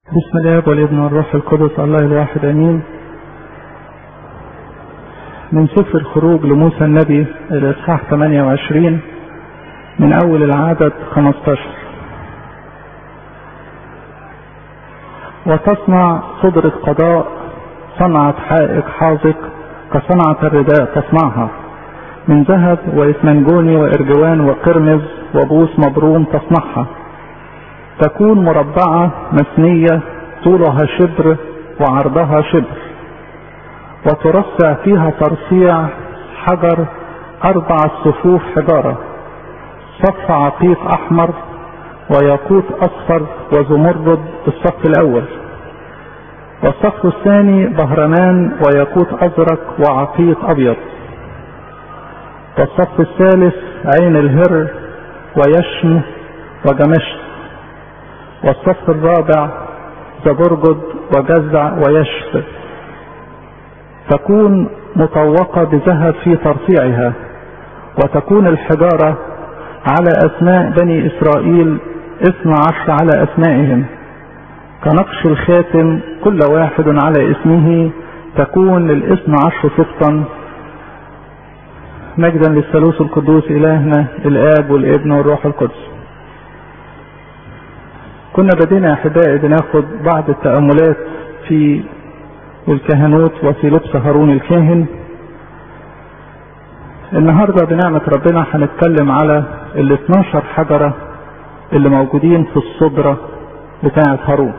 بسم الله والابن والروح القدس الله الواحد امين من سفر الخروج لموسى النبي الاصحاح 28 من اول العدد 15 وتصنع صدرة قضاء صنعت حائق حاذق كصنعة الرداء تصنعها من ذهب وإسمنجوني وإرجوان وقرمز وبوس مبروم تصنعها تكون مربعة مثنية طولها شبر وعرضها شبر وترصع فيها ترصيع حجر أربع صفوف حجارة صف عقيق أحمر وياقوت أصفر وزمرد الصف الأول والصف الثاني بهرمان وياقوت أزرق وعقيق أبيض والصف الثالث عين الهر ويشم وجمشت والصف الرابع زبرجد وجزع ويشف تكون مطوقة بذهب في ترصيعها وتكون الحجارة على أسماء بني إسرائيل اثنى عشر على أسمائهم كنقش الخاتم كل واحد على اسمه تكون للاثنى عشر سقطا مجدا للثالوث القدوس إلهنا الآب والابن والروح القدس كنا بدينا احبائي بناخد بعض التأملات في الكهنوت وفي لبس هارون الكاهن النهاردة بنعمة ربنا هنتكلم على ال 12 حجرة اللي موجودين في الصدرة بتاعة هارون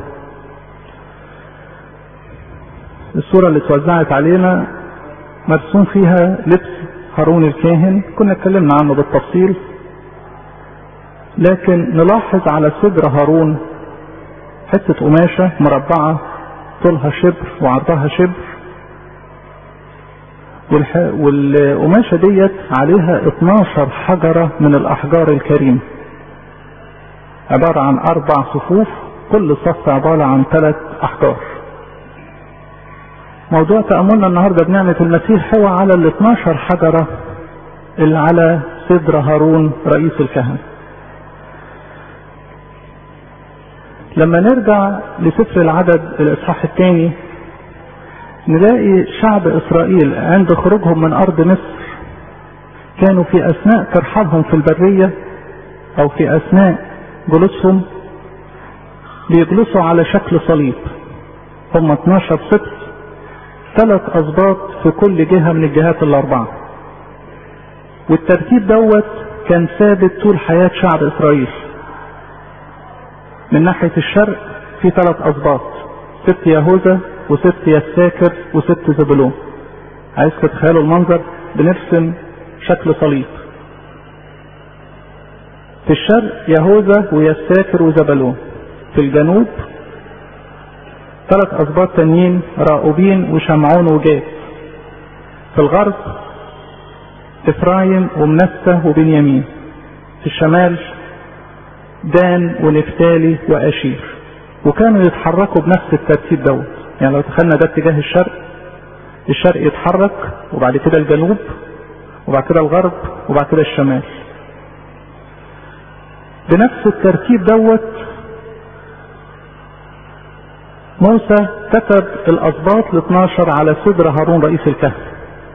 الصورة اللي اتوزعت علينا مرسوم فيها لبس هارون الكاهن كنا اتكلمنا عنه بالتفصيل لكن نلاحظ على صدر هارون حتة قماشة مربعة طولها شبر وعرضها شبر والقماشة ديت عليها 12 حجرة من الأحجار الكريمة عبارة عن أربع صفوف كل صف عبارة عن ثلاث أحجار موضوع تأملنا النهاردة بنعمة المسيح هو على ال 12 حجرة اللي على صدر هارون رئيس الكهنة لما نرجع لسفر العدد الاصحاح الثاني نلاقي شعب اسرائيل عند خروجهم من ارض مصر كانوا في اثناء ترحالهم في البريه او في اثناء جلوسهم بيجلسوا على شكل صليب هم 12 سبت ثلاث اسباط في كل جهه من الجهات الاربعه والترتيب دوت كان ثابت طول حياه شعب اسرائيل من ناحية الشرق في ثلاث أسباط ست يهوذا وست يساكر وست زبلون عايز تتخيلوا المنظر بنرسم شكل صليب في الشرق يهوذا ويساكر وزبلون في الجنوب ثلاث أسباط تانيين راؤوبين وشمعون وجاد في الغرب إفرايم ومنسة وبنيامين في الشمال دان ونفتالي واشير وكانوا يتحركوا بنفس الترتيب دوت يعني لو دخلنا ده اتجاه الشرق الشرق يتحرك وبعد كده الجنوب وبعد كده الغرب وبعد كده الشمال بنفس الترتيب دوت موسى كتب الاسباط ال 12 على صدر هارون رئيس الكهنه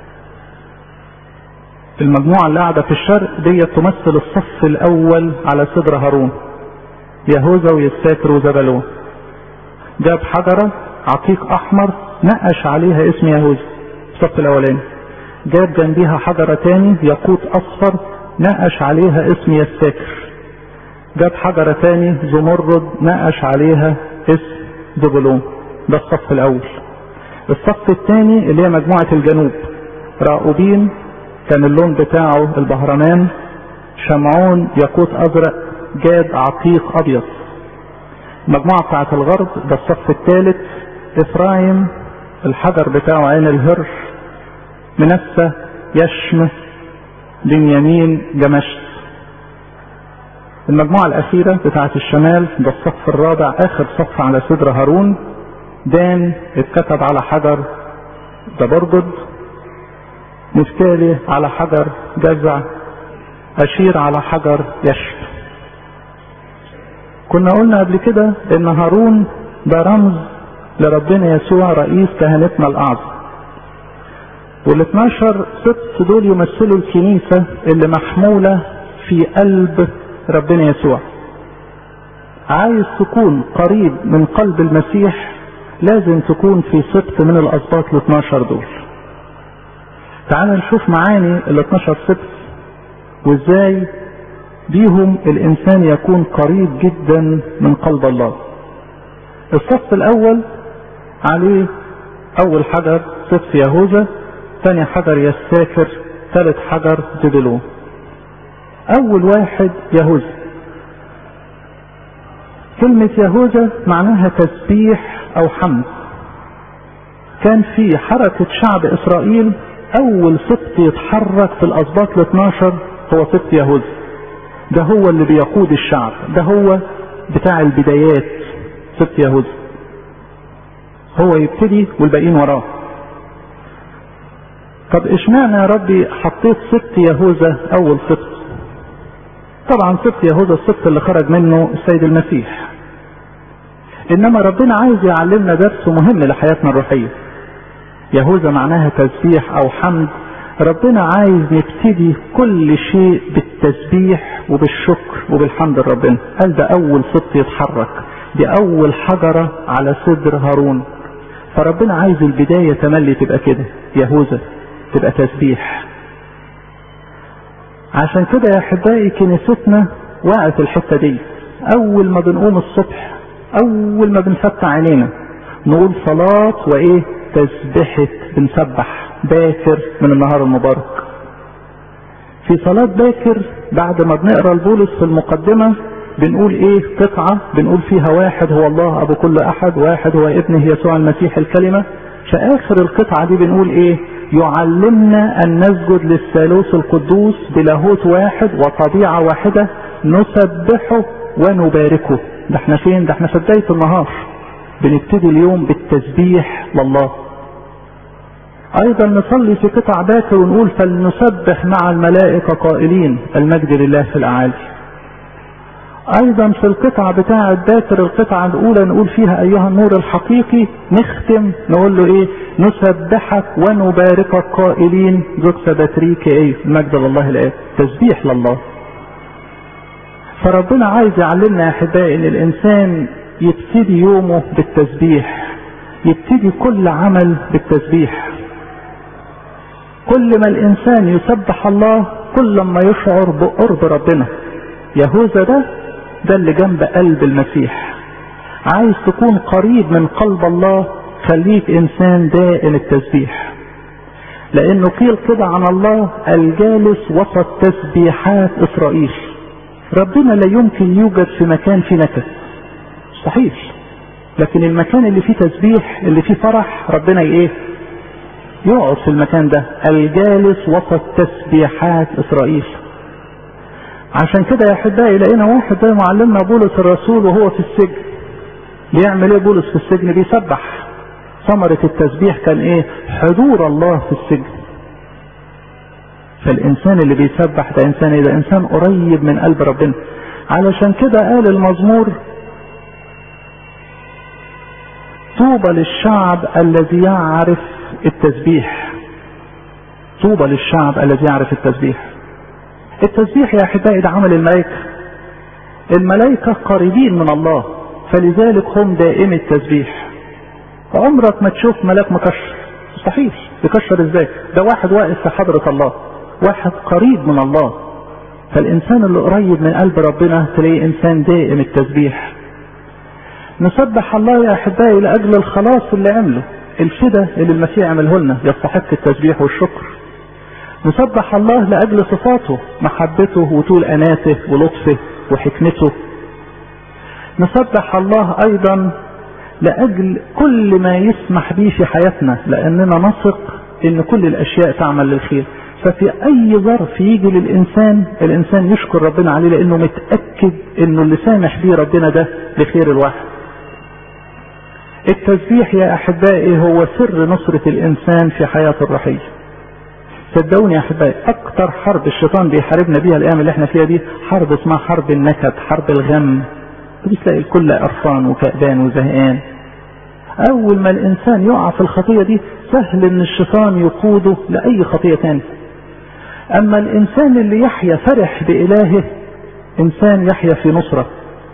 المجموعة اللي قاعدة في الشرق دي تمثل الصف الأول على صدر هارون يهوذا ويساكر وزبلون جاب حجرة عقيق أحمر نقش عليها اسم يهوذا الصف الأولاني جاب جنبيها حجرة تاني ياقوت أصفر نقش عليها اسم يساكر جاب حجرة تاني زمرد نقش عليها اسم زبلون ده الصف الأول الصف الثاني اللي هي مجموعة الجنوب راؤوبين كان اللون بتاعه البهرمان شمعون ياقوت ازرق جاد عقيق ابيض المجموعه بتاعه الغرب ده الصف الثالث افرايم الحجر بتاعه عين الهر منسى يشم بنيامين جمشت المجموعة الأخيرة بتاعة الشمال ده الصف الرابع آخر صف على صدر هارون دان اتكتب على حجر زبرجد نفتالي على حجر جزع أشير على حجر يشف كنا قلنا قبل كده ان هارون ده رمز لربنا يسوع رئيس كهنتنا الأعظم وال 12 سبط دول يمثلوا الكنيسة اللي محمولة في قلب ربنا يسوع عايز تكون قريب من قلب المسيح لازم تكون في سبط من الأسباط ال 12 دول تعال نشوف معاني ال 12 سبط وازاي بيهم الانسان يكون قريب جدا من قلب الله الصف الاول عليه اول حجر سبط يهوذا ثاني حجر يستاكر ثالث حجر زبلون اول واحد يهوذا كلمة يهوذا معناها تسبيح او حمد كان في حركة شعب اسرائيل اول سبط يتحرك في الاسباط ال 12 هو سبط يهوذا ده هو اللي بيقود الشعب ده هو بتاع البدايات سبط يهوذا هو يبتدي والباقيين وراه طب اشمعنى يا ربي حطيت سبط يهوذا اول سبط طبعا سبط يهوذا السبط اللي خرج منه السيد المسيح انما ربنا عايز يعلمنا درس مهم لحياتنا الروحيه يهوذا معناها تسبيح او حمد ربنا عايز نبتدي كل شيء بالتسبيح وبالشكر وبالحمد لربنا قال ده اول سبط يتحرك دي اول حجرة على صدر هارون فربنا عايز البداية تملي تبقى كده يهوذا تبقى تسبيح عشان كده يا احبائي كنيستنا وقعت الحتة دي اول ما بنقوم الصبح اول ما بنفتح عينينا نقول صلاة وايه تسبحة بنسبح باكر من النهار المبارك في صلاة باكر بعد ما بنقرا البولس في المقدمة بنقول ايه قطعة بنقول فيها واحد هو الله ابو كل احد واحد هو ابنه يسوع المسيح الكلمة في اخر القطعة دي بنقول ايه يعلمنا ان نسجد للثالوث القدوس بلاهوت واحد وطبيعة واحدة نسبحه ونباركه ده احنا فين ده احنا في بداية النهار بنبتدي اليوم بالتسبيح لله ايضا نصلي في قطع باكر ونقول فلنسبح مع الملائكة قائلين المجد لله في الاعالي ايضا في القطعة بتاعة باكر القطعة الاولى نقول فيها ايها النور الحقيقي نختم نقول له ايه نسبحك ونباركك قائلين زوج باتريك ايه المجد لله الاب تسبيح لله فربنا عايز يعلمنا يا احبائي ان الانسان يبتدي يومه بالتسبيح يبتدي كل عمل بالتسبيح كل ما الانسان يسبح الله كل ما يشعر بقرب ربنا يهوذا ده ده اللي جنب قلب المسيح عايز تكون قريب من قلب الله خليك انسان دائم التسبيح لانه قيل كده عن الله الجالس وسط تسبيحات اسرائيل ربنا لا يمكن يوجد في مكان فيه نكد مستحيل لكن المكان اللي فيه تسبيح اللي فيه فرح ربنا ايه يقعد في المكان ده الجالس وسط تسبيحات اسرائيل عشان كده يا احبائي لقينا واحد زي معلمنا بولس الرسول وهو في السجن بيعمل ايه بولس في السجن بيسبح ثمرة التسبيح كان ايه حضور الله في السجن فالانسان اللي بيسبح ده انسان ايه ده انسان قريب من قلب ربنا علشان كده قال المزمور طوبى للشعب الذي يعرف التسبيح طوبى للشعب الذي يعرف التسبيح التسبيح يا احبائي ده عمل الملائكه الملائكه قريبين من الله فلذلك هم دائم التسبيح عمرك ما تشوف ملاك مكشر مستحيل يكشر ازاي ده واحد واقف في حضرة الله واحد قريب من الله فالانسان اللي قريب من قلب ربنا تلاقيه انسان دائم التسبيح نسبح الله يا احبائي لاجل الخلاص اللي عمله الفدا اللي المسيح عمله لنا يستحق التسبيح والشكر نسبح الله لاجل صفاته محبته وطول اناته ولطفه وحكمته نسبح الله ايضا لاجل كل ما يسمح به في حياتنا لاننا نثق ان كل الاشياء تعمل للخير ففي اي ظرف يجي للانسان الانسان يشكر ربنا عليه لانه متاكد انه اللي سامح بيه ربنا ده لخير الواحد التسبيح يا احبائي هو سر نصرة الانسان في حياته الروحية صدقوني يا احبائي اكتر حرب الشيطان بيحاربنا بيها الايام اللي احنا فيها دي حرب اسمها حرب النكد حرب الغم بتلاقي الكل قرفان وكأبان وزهقان اول ما الانسان يقع في الخطية دي سهل ان الشيطان يقوده لاي خطية تاني اما الانسان اللي يحيا فرح بالهه انسان يحيا في نصرة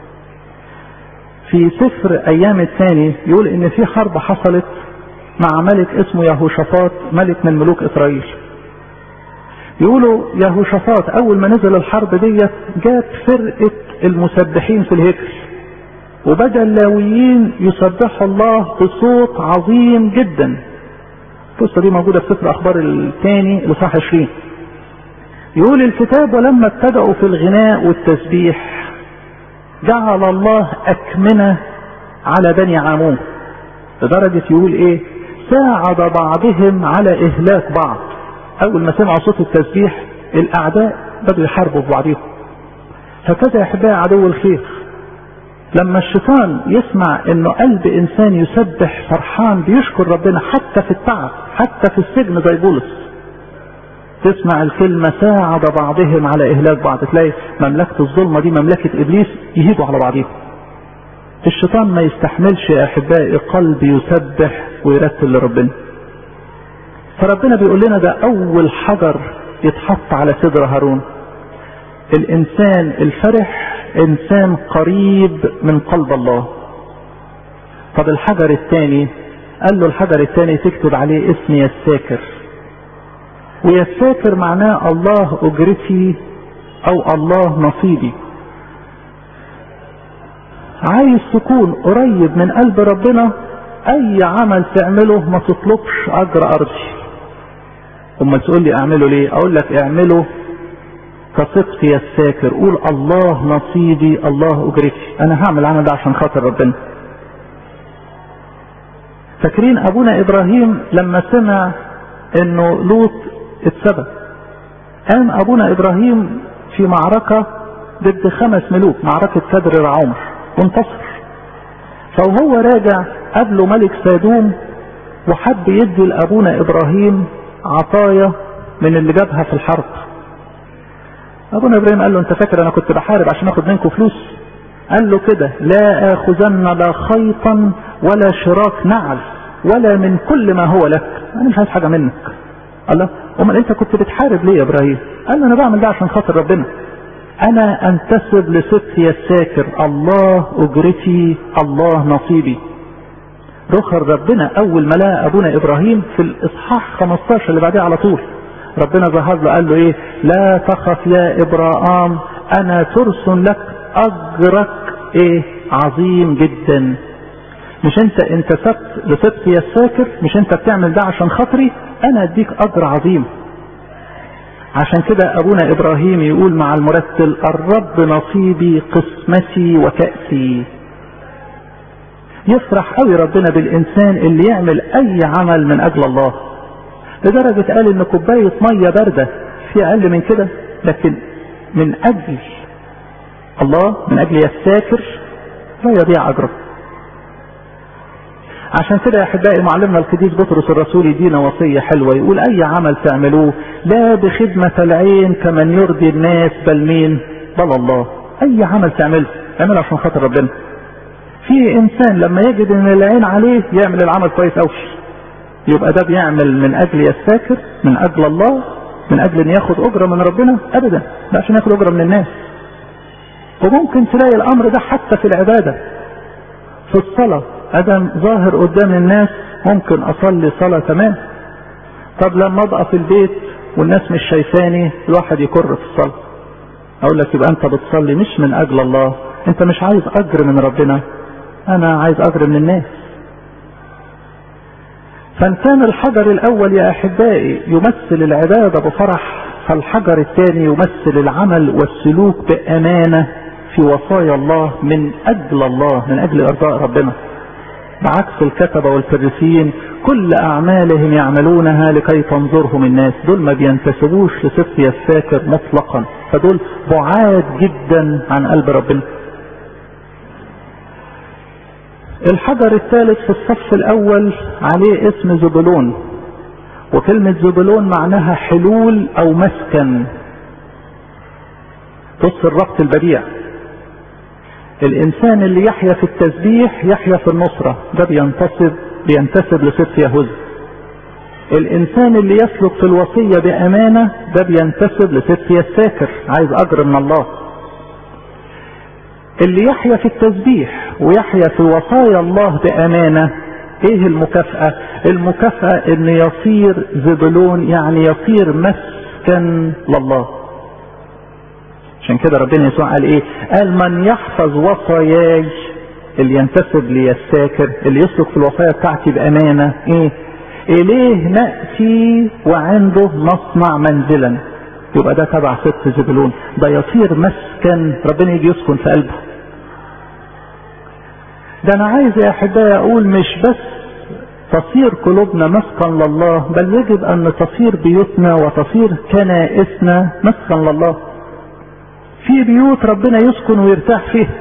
في سفر ايام الثاني يقول ان في حرب حصلت مع ملك اسمه يهوشافاط ملك من ملوك اسرائيل يقولوا يهوشافاط اول ما نزل الحرب ديت جاب فرقة المسبحين في الهيكل وبدا اللاويين يسبحوا الله بصوت عظيم جدا القصه دي موجوده في سفر اخبار الثاني الاصحاح 20 يقول الكتاب ولما ابتدأوا في الغناء والتسبيح جعل الله أكمنة على بني عمون لدرجة يقول ايه ساعد بعضهم على اهلاك بعض اول ما سمعوا صوت التسبيح الاعداء بدوا يحاربوا ببعضهم هكذا يا احبائي عدو الخير لما الشيطان يسمع انه قلب انسان يسبح فرحان بيشكر ربنا حتى في التعب حتى في السجن زي بولس تسمع الكلمة ساعد بعضهم على إهلاك بعض تلاقي مملكة الظلمة دي مملكة إبليس يهيبوا على بعضهم الشيطان ما يستحملش يا أحبائي قلب يسبح ويرتل لربنا فربنا بيقول لنا ده أول حجر يتحط على صدر هارون الإنسان الفرح إنسان قريب من قلب الله طب الحجر الثاني قال له الحجر الثاني تكتب عليه اسم الساكر ويستاكر معناه الله اجرتي او الله نصيبي عايز تكون قريب من قلب ربنا اي عمل تعمله ما تطلبش اجر ارضي اما تقول لي اعمله ليه اقول لك اعمله كصدقي الساكر قول الله نصيبي الله اجرتي انا هعمل العمل ده عشان خاطر ربنا فاكرين ابونا ابراهيم لما سمع انه لوط اتسبب قام ابونا ابراهيم في معركة ضد خمس ملوك معركة كدر العمر وانتصر فوهو راجع قابله ملك سادوم وحب يدي لابونا ابراهيم عطايا من اللي جابها في الحرب ابونا ابراهيم قال له انت فاكر انا كنت بحارب عشان اخد منكم فلوس قال له كده لا اخذن لا خيطا ولا شراك نعل ولا من كل ما هو لك انا مش عايز حاجه منك الله امال انت كنت بتحارب ليه يا ابراهيم قال له انا بعمل ده عشان خاطر ربنا انا انتسب لصدقي الساكر الله اجرتي الله نصيبي رخر ربنا اول ما لقى ابونا ابراهيم في الاصحاح 15 اللي بعديه على طول ربنا ظهر له قال له ايه لا تخف يا ابراهام انا ترس لك اجرك ايه عظيم جدا مش انت انتسبت لصدقي الساكر مش انت بتعمل ده عشان خاطري انا اديك اجر عظيم عشان كده ابونا ابراهيم يقول مع المرتل الرب نصيبي قسمتي وكأسي يفرح قوي ربنا بالانسان اللي يعمل اي عمل من اجل الله لدرجة قال ان كوباية مية باردة في اقل من كده لكن من اجل الله من اجل يستاكر لا يضيع اجره عشان كده يا احبائي معلمنا القديس بطرس الرسول يدينا وصيه حلوه يقول اي عمل تعملوه لا بخدمه العين كمن يرضي الناس بل مين؟ بل الله. اي عمل تعمله اعمله عشان خاطر ربنا. في انسان لما يجد ان العين عليه يعمل العمل كويس قوي. يبقى ده بيعمل من اجل يستاكر من اجل الله من اجل ان ياخد اجره من ربنا ابدا لا عشان ياخد اجره من الناس. وممكن تلاقي الامر ده حتى في العباده في الصلاه ادم ظاهر قدام الناس ممكن اصلي صلاة تمام طب لما ابقى في البيت والناس مش شايفاني الواحد يكر في الصلاة اقول لك يبقى انت بتصلي مش من اجل الله انت مش عايز اجر من ربنا انا عايز اجر من الناس فان كان الحجر الاول يا احبائي يمثل العبادة بفرح فالحجر الثاني يمثل العمل والسلوك بامانة في وصايا الله من اجل الله من اجل ارضاء ربنا بعكس الكتبة والفريسيين كل أعمالهم يعملونها لكي تنظرهم الناس دول ما بينتسبوش لصدق الساكر مطلقا فدول بعاد جدا عن قلب ربنا الحجر الثالث في الصف الأول عليه اسم زبلون وكلمة زبلون معناها حلول أو مسكن بص الربط البديع الانسان اللي يحيا في التسبيح يحيا في النصرة ده بينتسب بينتسب لست يهوذا الانسان اللي يسلك في الوصية بامانة ده بينتسب لست الساكر عايز اجر من الله اللي يحيا في التسبيح ويحيا في وصايا الله بامانة ايه المكافأة المكافأة ان يصير زبلون يعني يصير مسكن لله عشان كده ربنا يسوع قال ايه قال من يحفظ وصاياي اللي ينتسب لي الساكر اللي يسلك في الوصايا بتاعتي بامانة ايه اليه نأتي وعنده نصنع منزلا يبقى ده تبع ست زبلون ده يصير مسكن ربنا يجي يسكن في قلبه ده انا عايز يا احبائي اقول مش بس تصير قلوبنا مسكن لله بل يجب ان تصير بيوتنا وتصير كنائسنا مسكن لله في بيوت ربنا يسكن ويرتاح فيها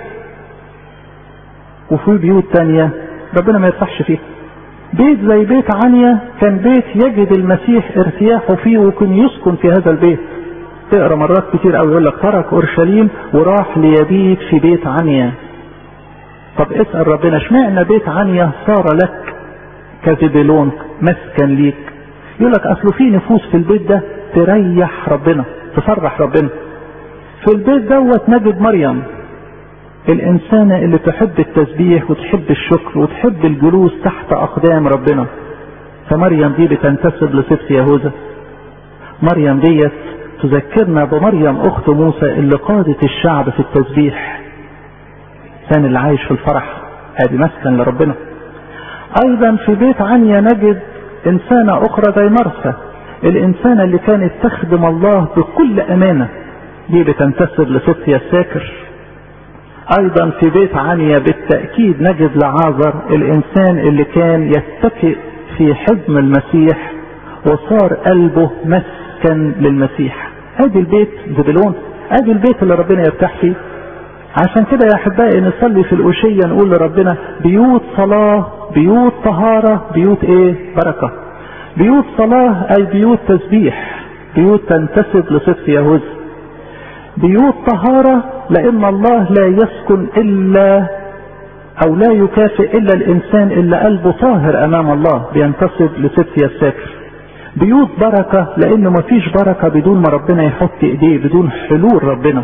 وفي بيوت تانية ربنا ما يرتاحش فيها بيت زي بيت عنيا كان بيت يجد المسيح ارتياحه فيه وكان يسكن في هذا البيت تقرا مرات كتير قوي يقول لك ترك اورشليم وراح ليبيت في بيت عنيا طب اسال ربنا اشمعنى بيت عنيا صار لك كزبلون مسكن ليك يقول لك اصله في نفوس في البيت ده تريح ربنا تفرح ربنا في البيت دوت نجد مريم الإنسانة اللي تحب التسبيح وتحب الشكر وتحب الجلوس تحت أقدام ربنا فمريم دي بتنتسب لصفة يهوذا مريم ديت تذكرنا بمريم أخت موسى اللي قادت الشعب في التسبيح كان اللي عايش في الفرح ادي مسكن لربنا ايضا في بيت عنيا نجد انسانة اخرى زي مرسى الانسانة اللي كانت تخدم الله بكل امانة دي بتنتسب لصفية الساكر ايضا في بيت عنيا بالتأكيد نجد لعازر الانسان اللي كان يتكئ في حضن المسيح وصار قلبه مسكن للمسيح ادي البيت زبلون ادي البيت اللي ربنا يرتاح فيه عشان كده يا احبائي نصلي في الأوشية نقول لربنا بيوت صلاة بيوت طهارة بيوت ايه بركة بيوت صلاة اي بيوت تسبيح بيوت تنتسب لصفة يهوذا بيوت طهارة لان الله لا يسكن الا او لا يكافئ الا الانسان اللي قلبه طاهر امام الله بينتسب لصفة الساكر بيوت بركة لان مفيش بركة بدون ما ربنا يحط ايديه بدون حلول ربنا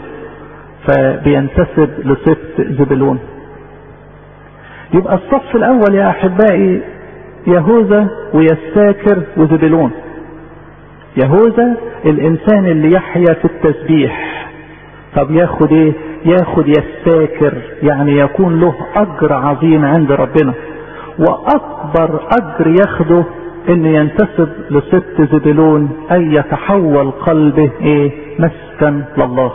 فبينتسب لصفة زبلون يبقى الصف الاول يا احبائي يهوذا ويساكر وزبلون يهوذا الانسان اللي يحيا في التسبيح طب ياخد ايه ياخد يستاكر يعني يكون له اجر عظيم عند ربنا واكبر اجر ياخده انه ينتسب لست زبلون اي يتحول قلبه ايه مسكن لله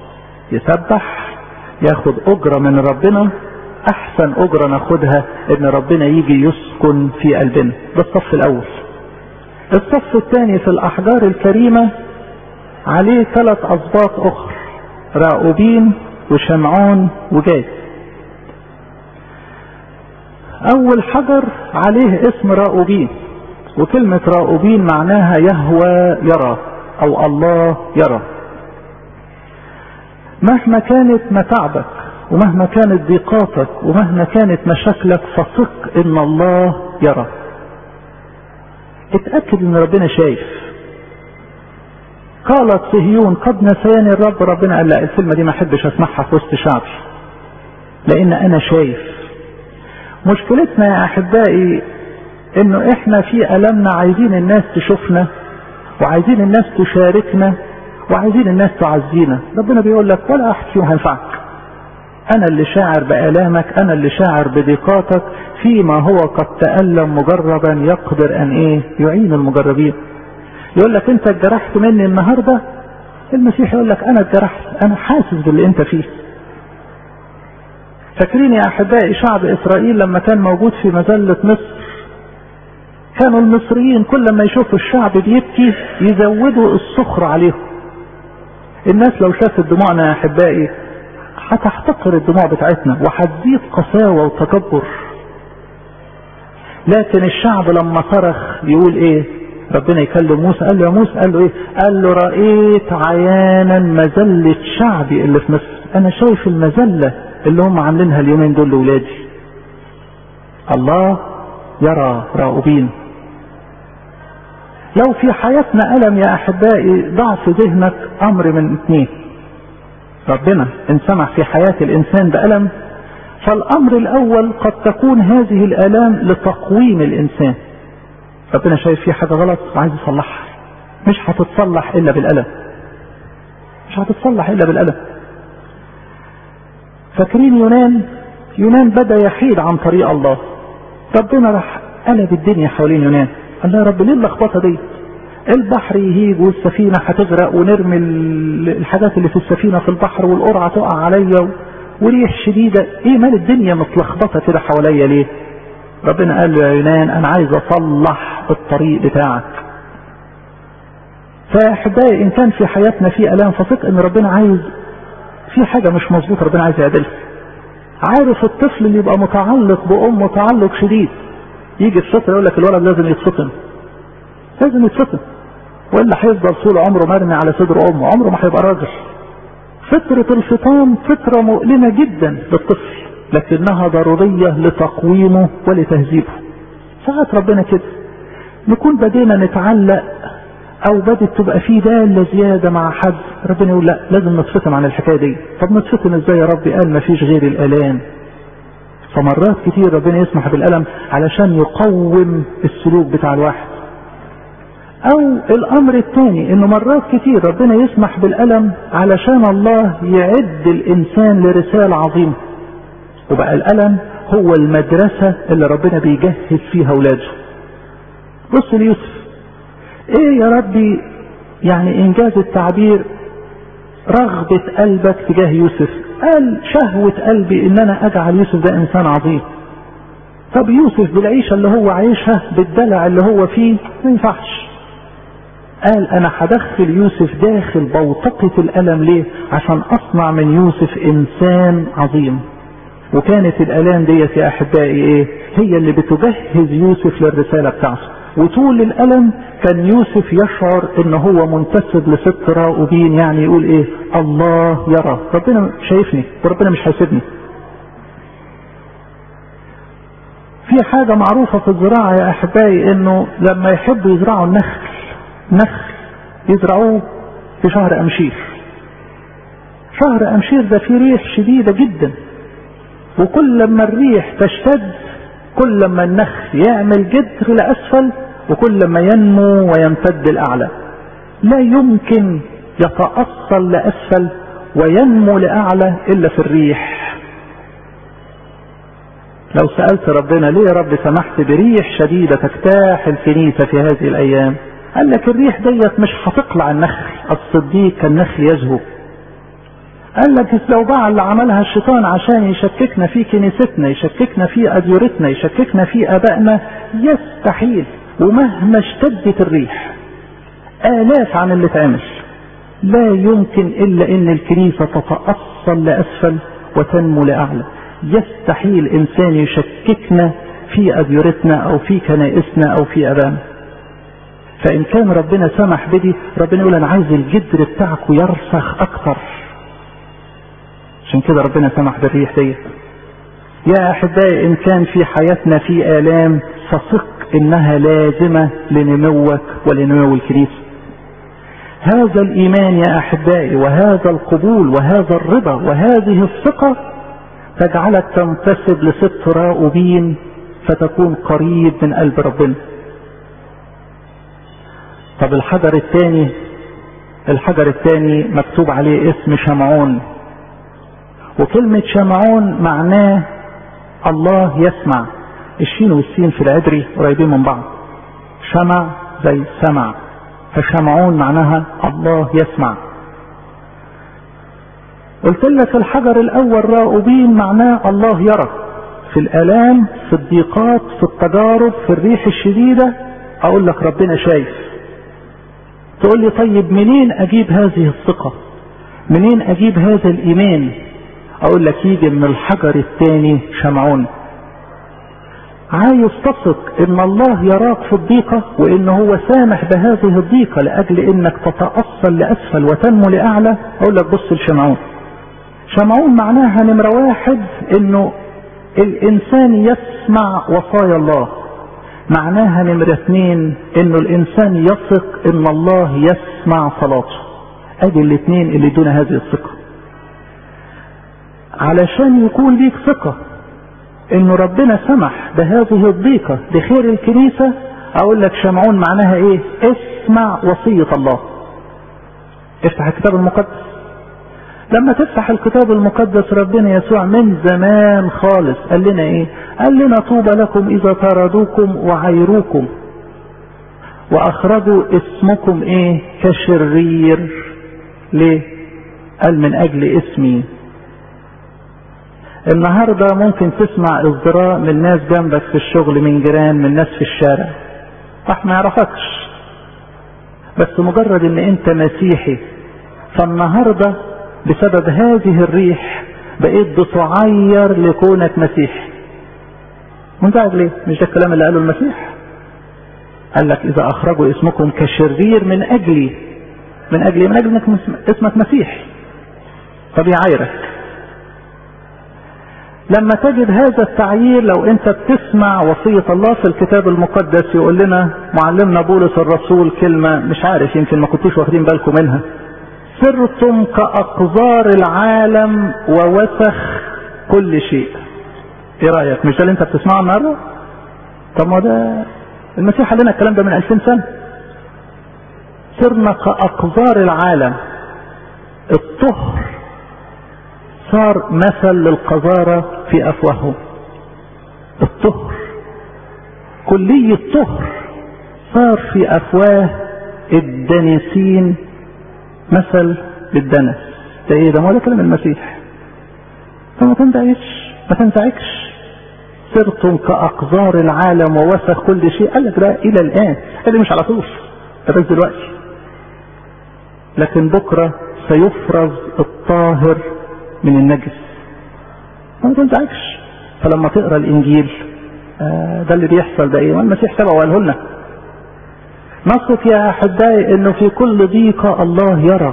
يسبح ياخد اجرة من ربنا احسن اجرة ناخدها ان ربنا يجي يسكن في قلبنا ده الصف الاول الصف الثاني في الاحجار الكريمة عليه ثلاث اسباط اخر راؤوبين وشمعون وجاد اول حجر عليه اسم راؤوبين وكلمة راؤوبين معناها يهوى يرى او الله يرى مهما كانت متاعبك ومهما كانت ضيقاتك ومهما كانت مشاكلك فثق ان الله يرى اتأكد ان ربنا شايف قالت صهيون قد نسياني الرب ربنا قال لا الكلمة دي ما احبش اسمعها في وسط شعبي لان انا شايف مشكلتنا يا احبائي انه احنا في المنا عايزين الناس تشوفنا وعايزين الناس تشاركنا وعايزين الناس تعزينا ربنا بيقول لك ولا احد فيهم هينفعك انا اللي شاعر بالامك انا اللي شاعر بضيقاتك فيما هو قد تألم مجربا يقدر ان ايه يعين المجربين يقول لك انت اتجرحت مني النهارده المسيح يقول لك انا اتجرحت انا حاسس باللي انت فيه فاكرين يا احبائي شعب اسرائيل لما كان موجود في مذله مصر كانوا المصريين كل ما يشوفوا الشعب بيبكي يزودوا السخر عليهم الناس لو شافت دموعنا يا احبائي هتحتقر الدموع بتاعتنا وهتزيد قساوه وتكبر لكن الشعب لما صرخ يقول ايه ربنا يكلم موسى قال له يا موسى قال له ايه قال له رأيت عيانا مذلة شعبي اللي في مصر انا شايف المذلة اللي هم عاملينها اليومين دول لولادي الله يرى راؤوبين لو في حياتنا ألم يا أحبائي ضع في ذهنك أمر من اثنين ربنا إن سمح في حياة الإنسان بألم فالأمر الأول قد تكون هذه الآلام لتقويم الإنسان ربنا شايف فيه حاجة غلط وعايز يصلحها مش هتتصلح إلا بالألم مش هتتصلح إلا بالألم فاكرين يونان يونان بدأ يحيد عن طريق الله ربنا راح قلب الدنيا حوالين يونان قال له يا رب ليه اللخبطه دي؟ البحر يهيج والسفينه هتغرق ونرمي الحاجات اللي في السفينه في البحر والقرعه تقع عليا وريح شديده ايه مال الدنيا متلخبطه كده حواليا ليه؟ ربنا قال له يا يونان انا عايز اصلح الطريق بتاعك. فاحبائي ان كان في حياتنا في الام فثق ان ربنا عايز في حاجه مش مظبوطه ربنا عايز يعدلها. عارف الطفل اللي يبقى متعلق بامه تعلق شديد يجي الفطر يقول لك الولد لازم يتفطن لازم يتفطن والا هيفضل طول عمره مرمي على صدر امه عمره ما هيبقى راجل فطرة الفطام فطرة مؤلمة جدا للطفل لكنها ضرورية لتقويمه ولتهذيبه ساعات ربنا كده نكون بدينا نتعلق او بدت تبقى في دالة زيادة مع حد ربنا يقول لا لازم نتفطن عن الحكاية دي طب نتفطن ازاي يا ربي قال ما فيش غير الالام فمرات كتير ربنا يسمح بالألم علشان يقوم السلوك بتاع الواحد أو الأمر الثاني إنه مرات كتير ربنا يسمح بالألم علشان الله يعد الإنسان لرسالة عظيمة وبقى الألم هو المدرسة اللي ربنا بيجهز فيها أولاده بص ليوسف إيه يا ربي يعني إنجاز التعبير رغبة قلبك تجاه يوسف قال شهوة قلبي ان انا اجعل يوسف ده انسان عظيم طب يوسف بالعيشة اللي هو عايشها بالدلع اللي هو فيه ما ينفعش قال انا هدخل يوسف داخل بوتقة الالم ليه عشان اصنع من يوسف انسان عظيم وكانت الالام ديت يا احبائي ايه هي اللي بتجهز يوسف للرسالة بتاعته وطول الالم كان يوسف يشعر ان هو منتسب لست راؤوبين يعني يقول ايه الله يرى ربنا شايفني وربنا مش هيسيبني في حاجة معروفة في الزراعة يا أحبائي إنه لما يحبوا يزرعوا النخل نخل يزرعوه في شهر أمشير شهر أمشير ده فيه ريح شديدة جدا وكل لما الريح تشتد كل لما النخل يعمل جدر لأسفل وكل ما ينمو ويمتد الأعلى لا يمكن يتأصل لأسفل وينمو لأعلى إلا في الريح لو سألت ربنا ليه يا رب سمحت بريح شديدة تجتاح الكنيسة في هذه الأيام قال لك الريح ديت مش هتقلع النخل الصديق كالنخل يزهو قال لك لو بقى اللي عملها الشيطان عشان يشككنا في كنيستنا يشككنا في أديرتنا يشككنا في أبائنا يستحيل ومهما اشتدت الريح آلاف عن اللي اتعمل لا يمكن إلا إن الكنيسة تتأصل لأسفل وتنمو لأعلى يستحيل إنسان يشككنا في أديرتنا أو في كنائسنا أو في أبانا فإن كان ربنا سمح بدي ربنا يقول أنا عايز الجدر بتاعكم يرسخ أكتر عشان كده ربنا سمح بالريح ديت يا أحبائي إن كان في حياتنا في آلام فثق إنها لازمة لنموك ولنمو الكنيسة هذا الإيمان يا أحبائي وهذا القبول وهذا الرضا وهذه الثقة تجعلك تنتسب لست راؤوبين فتكون قريب من قلب ربنا طب الحجر الثاني الحجر الثاني مكتوب عليه اسم شمعون وكلمة شمعون معناه الله يسمع الشين والسين في العبري قريبين من بعض شمع زي سمع فشمعون معناها الله يسمع قلت لك الحجر الاول راؤوبين معناه الله يرى في الالام في الضيقات في التجارب في الريح الشديده اقول لك ربنا شايف تقول لي طيب منين اجيب هذه الثقه منين اجيب هذا الايمان اقول لك يجي من الحجر الثاني شمعون عايز تثق ان الله يراك في الضيقة وان هو سامح بهذه الضيقة لاجل انك تتأصل لاسفل وتنمو لاعلى اقول لك بص لشمعون شمعون معناها نمرة واحد انه الانسان يسمع وصايا الله معناها نمرة اثنين انه الانسان يثق ان الله يسمع صلاته ادي الاثنين اللي دون هذه الثقة علشان يكون ليك ثقة انه ربنا سمح بهذه الضيقة لخير الكنيسة اقول لك شمعون معناها ايه اسمع وصية الله افتح الكتاب المقدس لما تفتح الكتاب المقدس ربنا يسوع من زمان خالص قال لنا ايه قال لنا طوبى لكم اذا طردوكم وعيروكم واخرجوا اسمكم ايه كشرير ليه قال من اجل اسمي النهارده ممكن تسمع ازدراء من ناس جنبك في الشغل من جيران من ناس في الشارع راح ما يعرفكش بس مجرد ان انت مسيحي فالنهارده بسبب هذه الريح بقيت بتعير لكونك مسيحي منزعج ليه مش ده الكلام اللي قاله المسيح قال لك اذا اخرجوا اسمكم كشرير من اجلي من اجلي من اجل انك اسمك مسيحي فبيعايرك لما تجد هذا التعيير لو انت بتسمع وصية الله في الكتاب المقدس يقول لنا معلمنا بولس الرسول كلمة مش عارف يمكن ما كنتوش واخدين بالكم منها صرتم كأقذار العالم ووسخ كل شيء ايه رأيك مش ده اللي انت بتسمعه النهارده طب ما ده المسيح قال لنا الكلام ده من 2000 سنة صرنا كأقذار العالم الطهر صار مثل للقذارة في أفواههم الطهر كلية الطهر صار في أفواه الدنسين مثل للدنس ده ايه ده ما ده كلام المسيح فما تنزعجش ما تنزعجش صرتم كأقذار العالم ووسخ كل شيء قال لك ده إلى الآن قال لي مش على طول ده بس دلوقتي لكن بكرة سيفرز الطاهر من النجس ما تنزعجش فلما تقرا الانجيل آه ده اللي بيحصل ده ايه والمسيح سبق وقاله لنا نثق يا احبائي انه في كل ضيقه الله يرى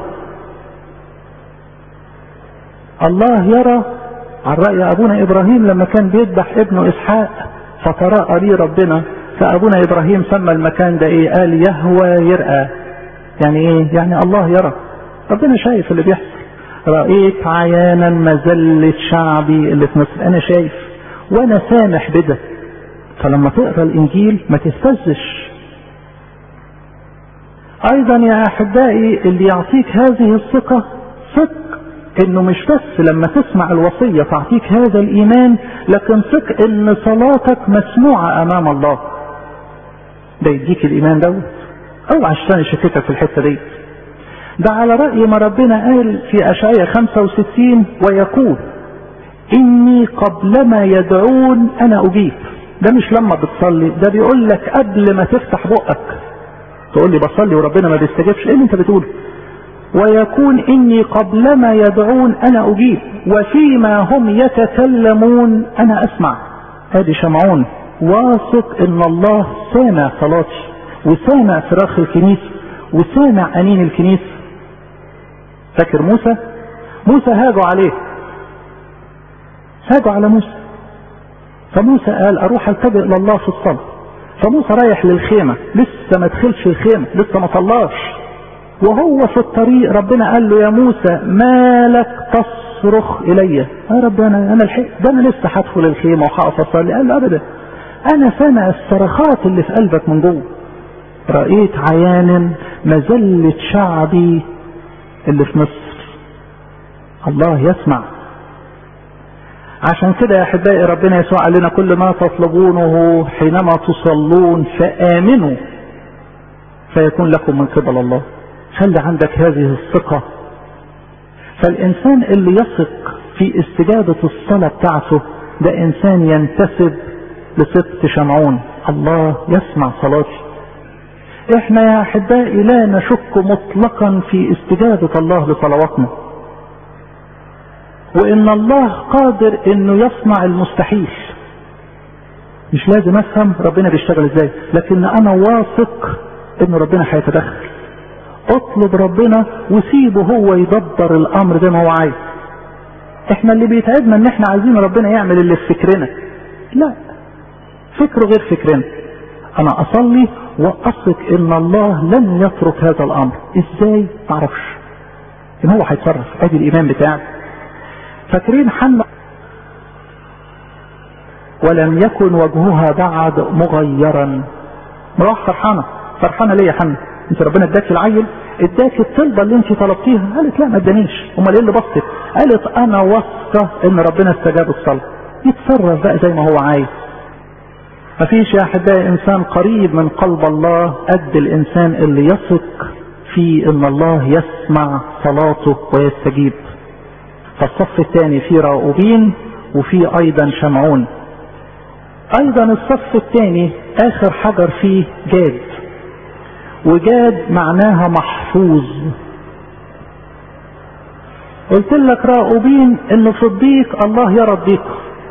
الله يرى عن راي ابونا ابراهيم لما كان بيذبح ابنه اسحاق فتراءى لي ربنا فابونا ابراهيم سمى المكان ده ايه قال يهوى يرأى يعني ايه يعني الله يرى ربنا شايف اللي بيحصل رأيت عيانا مذلة شعبي اللي في مصر أنا شايف وأنا سامح بده فلما تقرأ الإنجيل ما تستزش أيضا يا أحبائي اللي يعطيك هذه الثقة ثق إنه مش بس لما تسمع الوصية تعطيك هذا الإيمان لكن ثق إن صلاتك مسموعة أمام الله ده يديك الإيمان دوت أوعى عشان شكتك في الحتة دي ده على رأي ما ربنا قال في أشعية 65 ويقول إني قبلما يدعون أنا أجيب ده مش لما بتصلي ده بيقول لك قبل ما تفتح بقك تقول لي بصلي وربنا ما بيستجيبش ايه اللي انت بتقوله ويكون اني قبلما يدعون انا اجيب وفيما هم يتكلمون انا اسمع ادي شمعون واثق ان الله سامع صلاتي وسامع صراخ الكنيسه وسامع انين الكنيسه فاكر موسى موسى هاجوا عليه هاجوا على موسى فموسى قال اروح التجئ الى الله في الصلاه فموسى رايح للخيمه لسه ما دخلش الخيمه لسه ما صلاش وهو في الطريق ربنا قال له يا موسى ما لك تصرخ الي يا رب انا انا الحق ده انا لسه هدخل الخيمه وهقف اصلي قال له ابدا انا سامع الصرخات اللي في قلبك من جوه رأيت عيانا مذلة شعبي اللي في مصر الله يسمع عشان كده يا احبائي ربنا يسوع قال لنا كل ما تطلبونه حينما تصلون فامنوا فيكون لكم من قبل الله خلي عندك هذه الثقة فالإنسان اللي يثق في استجابة الصلاة بتاعته ده إنسان ينتسب لصدق شمعون الله يسمع صلاتي احنا يا احبائي لا نشك مطلقا في استجابة الله لصلواتنا وان الله قادر انه يصنع المستحيل مش لازم افهم ربنا بيشتغل ازاي لكن انا واثق ان ربنا هيتدخل اطلب ربنا وسيبه هو يدبر الامر زي ما هو عايز احنا اللي بيتعبنا ان احنا عايزين ربنا يعمل اللي في فكرنا لا فكره غير فكرنا انا اصلي واثق ان الله لن يترك هذا الامر ازاي معرفش ان هو هيتصرف ادي الايمان بتاعي فاكرين حنا ولم يكن وجهها بعد مغيرا مروح فرحانه فرحانه ليه يا حنا انت ربنا اداك العيل اداك الطلبه اللي انت طلبتيها قالت لا ما ادانيش امال ايه اللي بصت قالت انا واثقه ان ربنا استجاب الصلاه يتصرف بقى زي ما هو عايز مفيش يا احبائي انسان قريب من قلب الله قد الانسان اللي يثق في ان الله يسمع صلاته ويستجيب فالصف الثاني فيه راؤوبين وفيه ايضا شمعون ايضا الصف الثاني اخر حجر فيه جاد وجاد معناها محفوظ قلت لك راؤوبين انه في الضيق الله يرى الضيق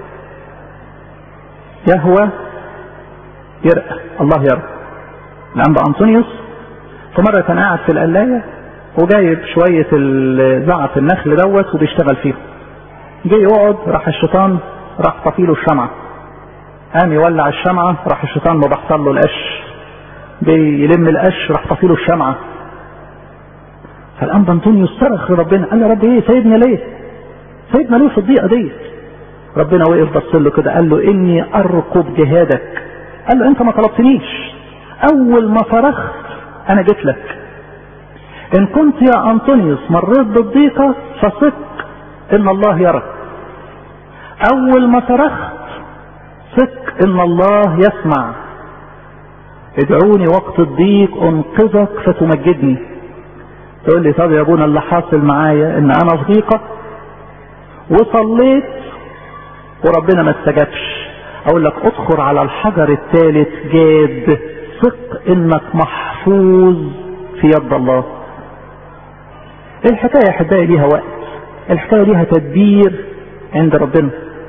يهوى يرقى الله يرى الانبا انطونيوس فمره كان قاعد في القلايه وجايب شويه زعف النخل دوت وبيشتغل فيه جه يقعد راح الشيطان راح طفيله الشمعه قام يولع الشمعه راح الشيطان مبحصل له القش جاي يلم القش راح طفيله الشمعه فالانبا انطونيوس صرخ لربنا قال له يا رب ايه سيبنا ليه؟ سيبنا ليه في الضيقه دي؟ ربنا وقف بص له كده قال له اني ارقب جهادك قال له انت ما طلبتنيش اول ما فرغت انا جيت لك ان كنت يا انطونيوس مريت بالضيقة فثق ان الله يراك اول ما صرخت ثق ان الله يسمع ادعوني وقت الضيق انقذك فتمجدني تقول لي طب يا ابونا اللي حاصل معايا ان انا في ضيقة وصليت وربنا ما استجابش اقول لك ادخل على الحجر الثالث جاد ثق انك محفوظ في يد الله الحكايه يا احبائي ليها وقت الحكايه ليها تدبير عند ربنا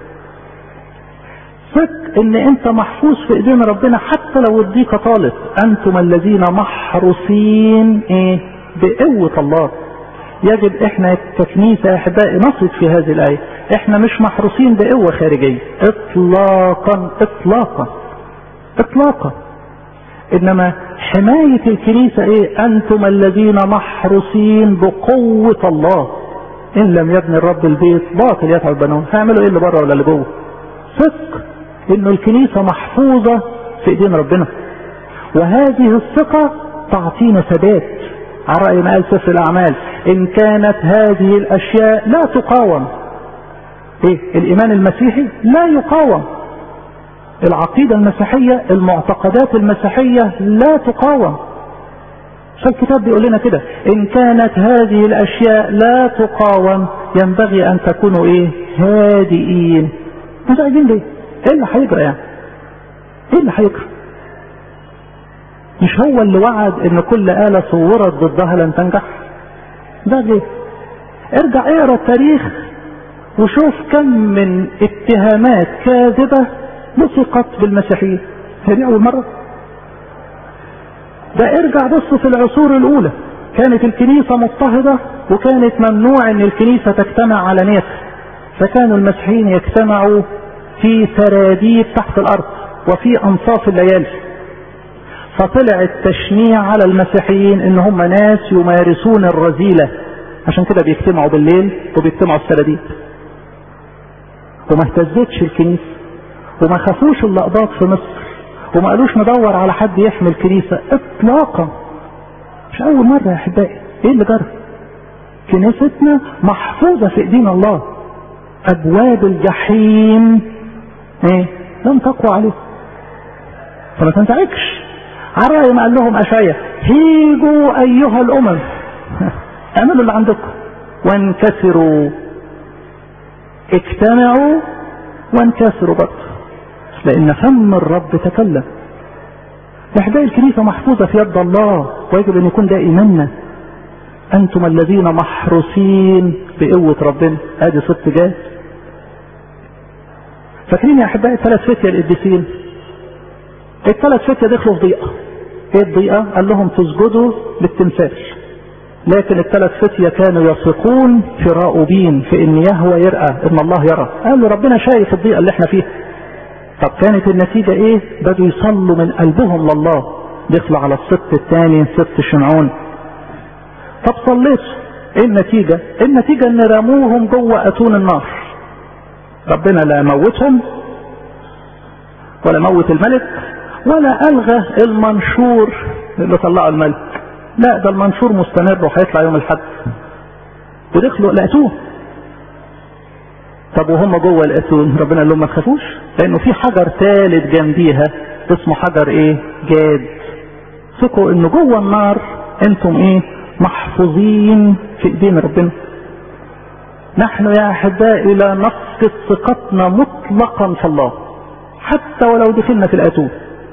ثق ان انت محفوظ في ايدين ربنا حتى لو الضيقه طالت انتم الذين محروسين ايه بقوه الله يجب احنا ككنيسه يا احبائي نثق في هذه الايه احنا مش محروسين بقوه خارجيه اطلاقا اطلاقا اطلاقا انما حمايه الكنيسه ايه انتم الذين محروسين بقوه الله ان لم يبني الرب البيت باطل يدعو البنون هيعملوا ايه اللي بره ولا اللي جوه ثق انه الكنيسه محفوظه في ايدين ربنا وهذه الثقه تعطينا ثبات على رأي ما قال سفر الأعمال إن كانت هذه الأشياء لا تقاوم إيه الإيمان المسيحي لا يقاوم العقيدة المسيحية المعتقدات المسيحية لا تقاوم فالكتاب بيقول لنا كده إن كانت هذه الأشياء لا تقاوم ينبغي أن تكونوا إيه هادئين مزعجين ليه؟ إيه اللي هيجرى يعني؟ إيه اللي هيجرى؟ مش هو اللي وعد ان كل آلة صورت ضدها لن تنجح ده ليه ارجع اقرا التاريخ وشوف كم من اتهامات كاذبة لصقت بالمسيحيين هي دي اول مرة ده ارجع بص في العصور الاولى كانت الكنيسة مضطهدة وكانت ممنوع ان الكنيسة تجتمع على ناس فكانوا المسيحيين يجتمعوا في سراديب تحت الارض وفي انصاف الليالي فطلع التشنيع على المسيحيين ان هم ناس يمارسون الرذيلة عشان كده بيجتمعوا بالليل وبيجتمعوا السراديب وما اهتزتش الكنيسة وما خافوش اللقباط في مصر وما قالوش ندور على حد يحمي الكنيسة اطلاقا مش اول مرة يا احبائي ايه اللي جرى كنيستنا محفوظة في ايدين الله ابواب الجحيم ايه لم تقوى عليه فما تنزعجش على رأي ما قال لهم أشعيا هيجوا أيها الأمم اعملوا اللي عندكم وانكسروا اجتمعوا وانكسروا برضه لأن فم الرب تكلم إحداء الكنيسة محفوظة في يد الله ويجب أن يكون ده إيماننا أنتم الذين محروسين بقوة ربنا هذه ست جاز فاكرين يا أحبائي الثلاث فتية القديسين الثلاث فتية دخلوا في ضيقة ايه الضيقة قال لهم تسجدوا للتمثال لكن الثلاث فتية كانوا يثقون في راؤوبين في ان يهوى يرأى ان الله يرى قالوا ربنا شايف الضيقة اللي احنا فيها طب كانت النتيجة ايه بدوا يصلوا من قلبهم لله دخلوا على السبت الثاني سبت شمعون طب صليتوا ايه النتيجة النتيجة ان رموهم جوه اتون النار ربنا لا موتهم ولا موت الملك ولا الغى المنشور اللي طلعه الملك لا ده المنشور مستمر وهيطلع يوم الحد ودخلوا الاتون طب وهم جوه الاتون ربنا قال لهم ما تخافوش لانه في حجر ثالث جنبيها اسمه حجر ايه جاد ثقوا انه جوه النار انتم ايه محفوظين في ايدين ربنا نحن يا احبائي لا نفقد ثقتنا مطلقا في الله حتى ولو دخلنا في الاتون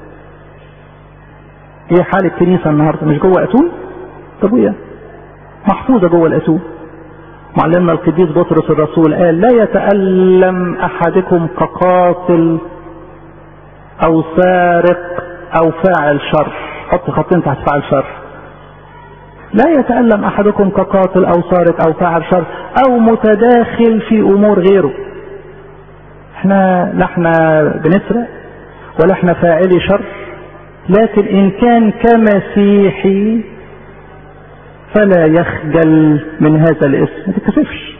ايه حال الكنيسه النهارده مش جوه اتون طب ايه محفوظه جوه الاتون معلمنا القديس بطرس الرسول قال لا يتألم أحدكم كقاتل أو سارق أو فاعل شر حط خطين تحت فاعل شر لا يتألم أحدكم كقاتل أو سارق أو فاعل شر أو متداخل في أمور غيره احنا لا احنا بنسرق ولا احنا فاعلي شر لكن إن كان كمسيحي فلا يخجل من هذا الاسم ما تتكسفش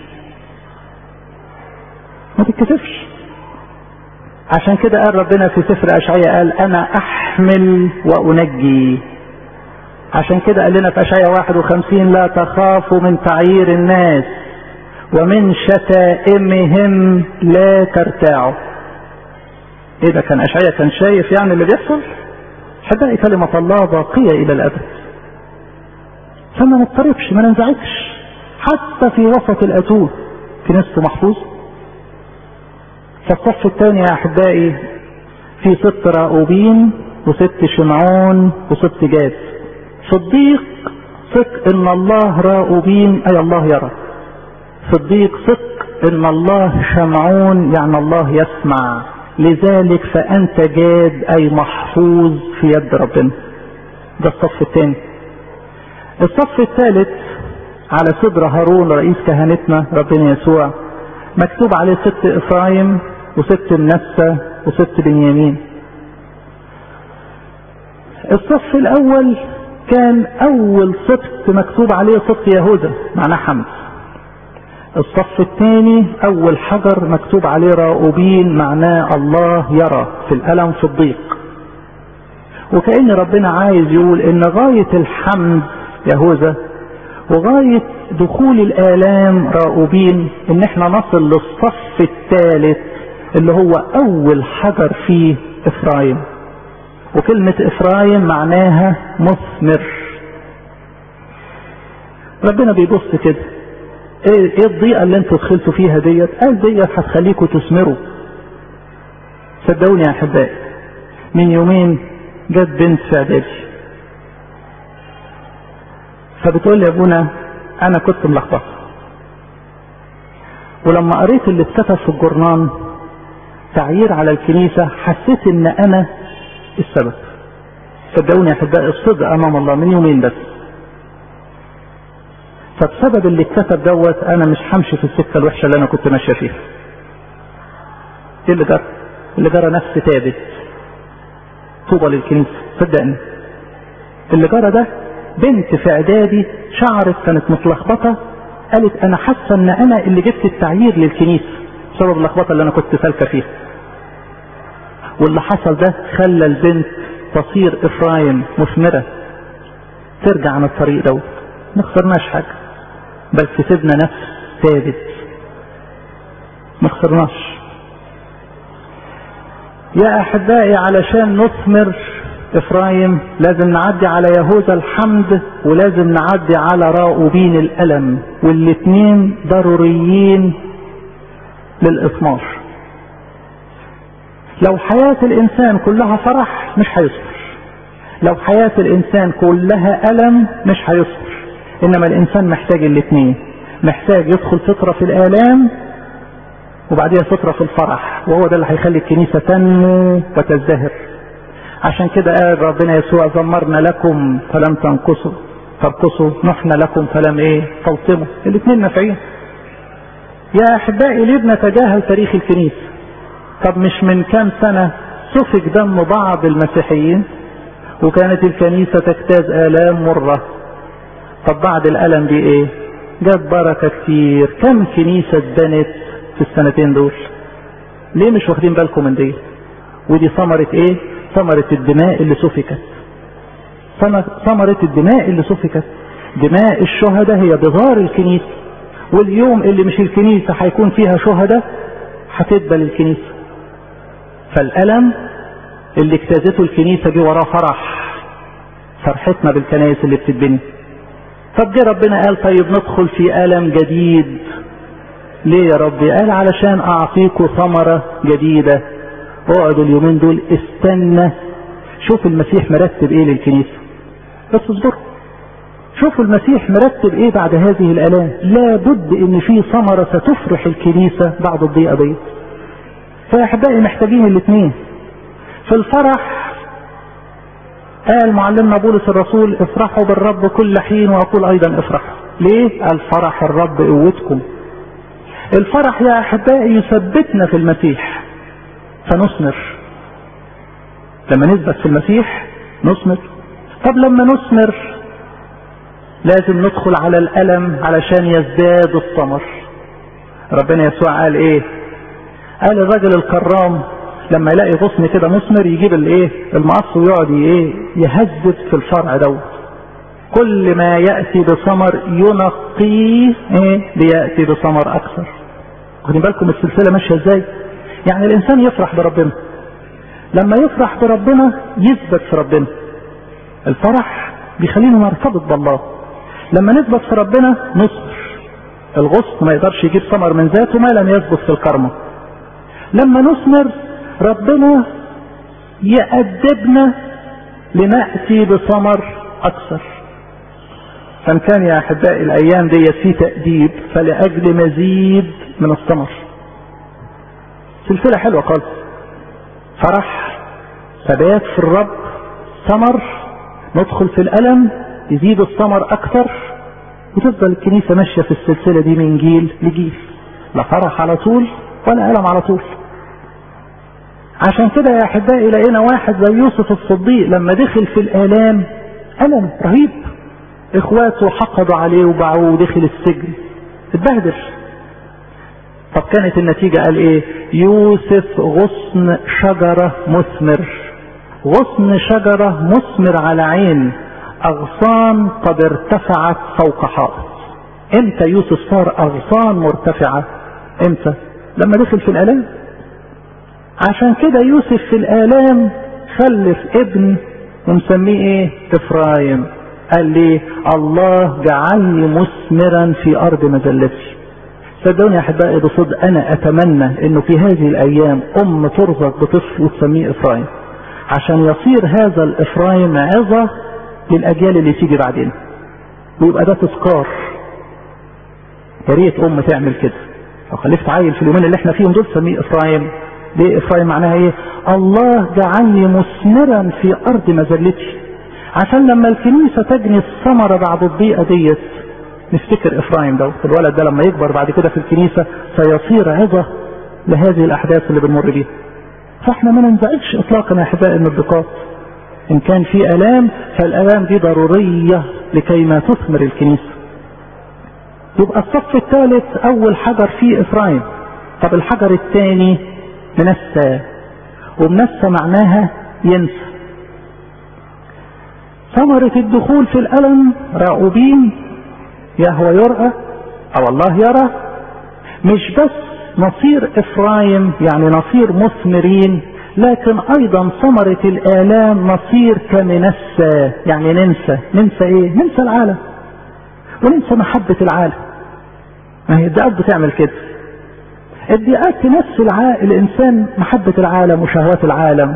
ما تتكسفش عشان كده قال ربنا في سفر اشعياء قال انا احمل وانجي عشان كده قال لنا في اشعياء 51 لا تخافوا من تعيير الناس ومن شتائمهم لا ترتاعوا ايه ده كان اشعياء كان شايف يعني اللي بيحصل حبائي كلمة الله باقية الى الابد فما نضطربش ما ننزعجش حتى في وسط الاتون كنيسته محفوظ فالصف الثاني يا احبائي في ست راؤوبين وست شمعون وست جاد صديق ثق ان الله راؤوبين اي الله يرى صديق ثق ان الله شمعون يعني الله يسمع لذلك فانت جاد اي محفوظ في يد ربنا ده الصف الثاني الصف الثالث على صدر هارون رئيس كهنتنا ربنا يسوع مكتوب عليه ست افرايم وست منسى وست بنيامين الصف الاول كان اول سبت مكتوب عليه سبت يهوذا معناه حمد الصف الثاني اول حجر مكتوب عليه راؤوبين معناه الله يرى في الالم في الضيق وكأن ربنا عايز يقول ان غاية الحمد يهوذا وغاية دخول الآلام راؤوبين ان احنا نصل للصف الثالث اللي هو اول حجر فيه افرايم وكلمة افرايم معناها مثمر ربنا بيبص كده ايه, ايه الضيقة اللي انتوا دخلتوا فيها ديت قال ديت هتخليكوا تثمروا صدقوني يا احبائي من يومين جت بنت في اعدادي فبتقول لي يا ابونا انا كنت ملخبطه ولما قريت اللي اتكتب في الجورنان تعيير على الكنيسة حسيت ان انا السبب صدقوني يا احبائي الصدق امام الله من يومين بس فبسبب اللي اتكتب دوت انا مش همشي في السكه الوحشه اللي انا كنت ماشيه فيها ايه اللي جرى اللي جرى نفس تابت طوبى للكنيسه صدقني اللي جرى ده بنت في اعدادي شعرت كانت متلخبطه قالت انا حاسه ان انا اللي جبت التعيير للكنيسه بسبب اللخبطه اللي انا كنت سالكه فيها واللي حصل ده خلى البنت تصير افرايم مثمره ترجع عن الطريق دوت ما خسرناش حاجه بل كسبنا نفس ثابت ما خسرناش يا احبائي علشان نثمر افرايم لازم نعدي على يهوذا الحمد ولازم نعدي على راؤوبين الالم والاثنين ضروريين للاثمار لو حياة الانسان كلها فرح مش هيصبر لو حياة الانسان كلها الم مش هيصبر انما الانسان محتاج الاثنين محتاج يدخل فترة في الالام وبعديها فترة في الفرح وهو ده اللي هيخلي الكنيسة تنمو وتزدهر عشان كده قال ربنا يسوع زمرنا لكم فلم تنقصوا ترقصوا نحن لكم فلم ايه تلطموا الاثنين نافعين يا احبائي ليه بنتجاهل تاريخ الكنيسة طب مش من كام سنة سفك دم بعض المسيحيين وكانت الكنيسة تجتاز آلام مرة طب بعد الألم دي ايه جاب بركة كتير كم كنيسة اتبنت في السنتين دول ليه مش واخدين بالكم من دي ودي ثمرة ايه ثمرة الدماء اللي سفكت ثمرة الدماء اللي سفكت دماء الشهداء هي بغار الكنيسة واليوم اللي مش الكنيسة هيكون فيها شهداء هتدبل الكنيسة فالألم اللي اجتازته الكنيسة دي وراه فرح فرحتنا بالكنائس اللي بتتبني طب جه ربنا قال طيب ندخل في ألم جديد ليه يا ربي قال علشان أعطيكم ثمرة جديدة اقعدوا اليومين دول استنى شوف المسيح مرتب ايه للكنيسة بس اصبروا شوفوا المسيح مرتب ايه بعد هذه الالام لابد ان في ثمرة ستفرح الكنيسة بعد الضيقة دي فيا احبائي محتاجين الاثنين في الفرح قال معلمنا بولس الرسول افرحوا بالرب كل حين واقول ايضا افرحوا ليه الفرح الرب قوتكم الفرح يا احبائي يثبتنا في المسيح فنثمر لما نثبت في المسيح نثمر طب لما نثمر لازم ندخل على الألم علشان يزداد الثمر ربنا يسوع قال ايه قال الراجل الكرام لما يلاقي غصن كده مثمر يجيب الايه المقص ويقعد ايه يهذب في الفرع دوت كل ما ياتي بثمر ينقيه ايه لياتي بثمر اكثر واخدين بالكم السلسله ماشيه ازاي يعني الانسان يفرح بربنا لما يفرح بربنا يثبت في ربنا الفرح بيخلينا نرتبط بالله لما نثبت في ربنا نصبر الغصن ما يقدرش يجيب ثمر من ذاته ما لم يثبت في الكرمة لما نثمر ربنا يأدبنا لنأتي بثمر أكثر فإن كان يا أحبائي الأيام دي في تأديب فلأجل مزيد من الثمر سلسلة حلوة خالص فرح ثبات في الرب ثمر ندخل في الألم يزيد الثمر أكثر وتفضل الكنيسة ماشية في السلسلة دي من جيل لجيل لا فرح على طول ولا ألم على طول عشان كده يا أحبائي لقينا واحد زي يوسف الصديق لما دخل في الآلام ألم رهيب إخواته حقدوا عليه وباعوه ودخل السجن اتبهدل طب كانت النتيجة قال ايه يوسف غصن شجرة مثمر غصن شجرة مثمر على عين اغصان قد ارتفعت فوق حائط امتى يوسف صار اغصان مرتفعة امتى لما دخل في الالام عشان كده يوسف في الالام خلف ابن ومسميه ايه افرايم قال لي الله جعلني مثمرا في ارض مذلتي صدقوني يا احبائي بصدق انا اتمنى انه في هذه الايام ام ترزق بطفل وتسميه افرايم عشان يصير هذا الافرايم عظة للاجيال اللي تيجي بعدين ويبقى ده تذكار يا ريت ام تعمل كده لو خلفت عيل في اليومين اللي احنا فيهم دول سميه افرايم ليه افرايم معناها ايه الله جعلني مثمرا في ارض مذلتي عشان لما الكنيسة تجني الثمرة بعد الضيقة ديت نفتكر افرايم دوت الولد ده لما يكبر بعد كده في الكنيسة سيصير عظة لهذه الاحداث اللي بنمر بيها فاحنا ما ننزعجش اطلاقا يا احبائي من الضيقات ان كان في الام فالالام دي ضرورية لكي ما تثمر الكنيسة يبقى الصف الثالث اول حجر فيه افرايم طب الحجر الثاني منسى ومنسى معناها ينسى ثمرة الدخول في الألم راؤوبين يهوى يرأى أو الله يرى مش بس نصير إفرايم يعني نصير مثمرين لكن أيضا ثمرة الآلام نصير كمنسى يعني ننسى ننسى إيه؟ ننسى العالم وننسى محبة العالم ما هي الدقات بتعمل كده الدقات تنسي الإنسان محبة العالم وشهوات العالم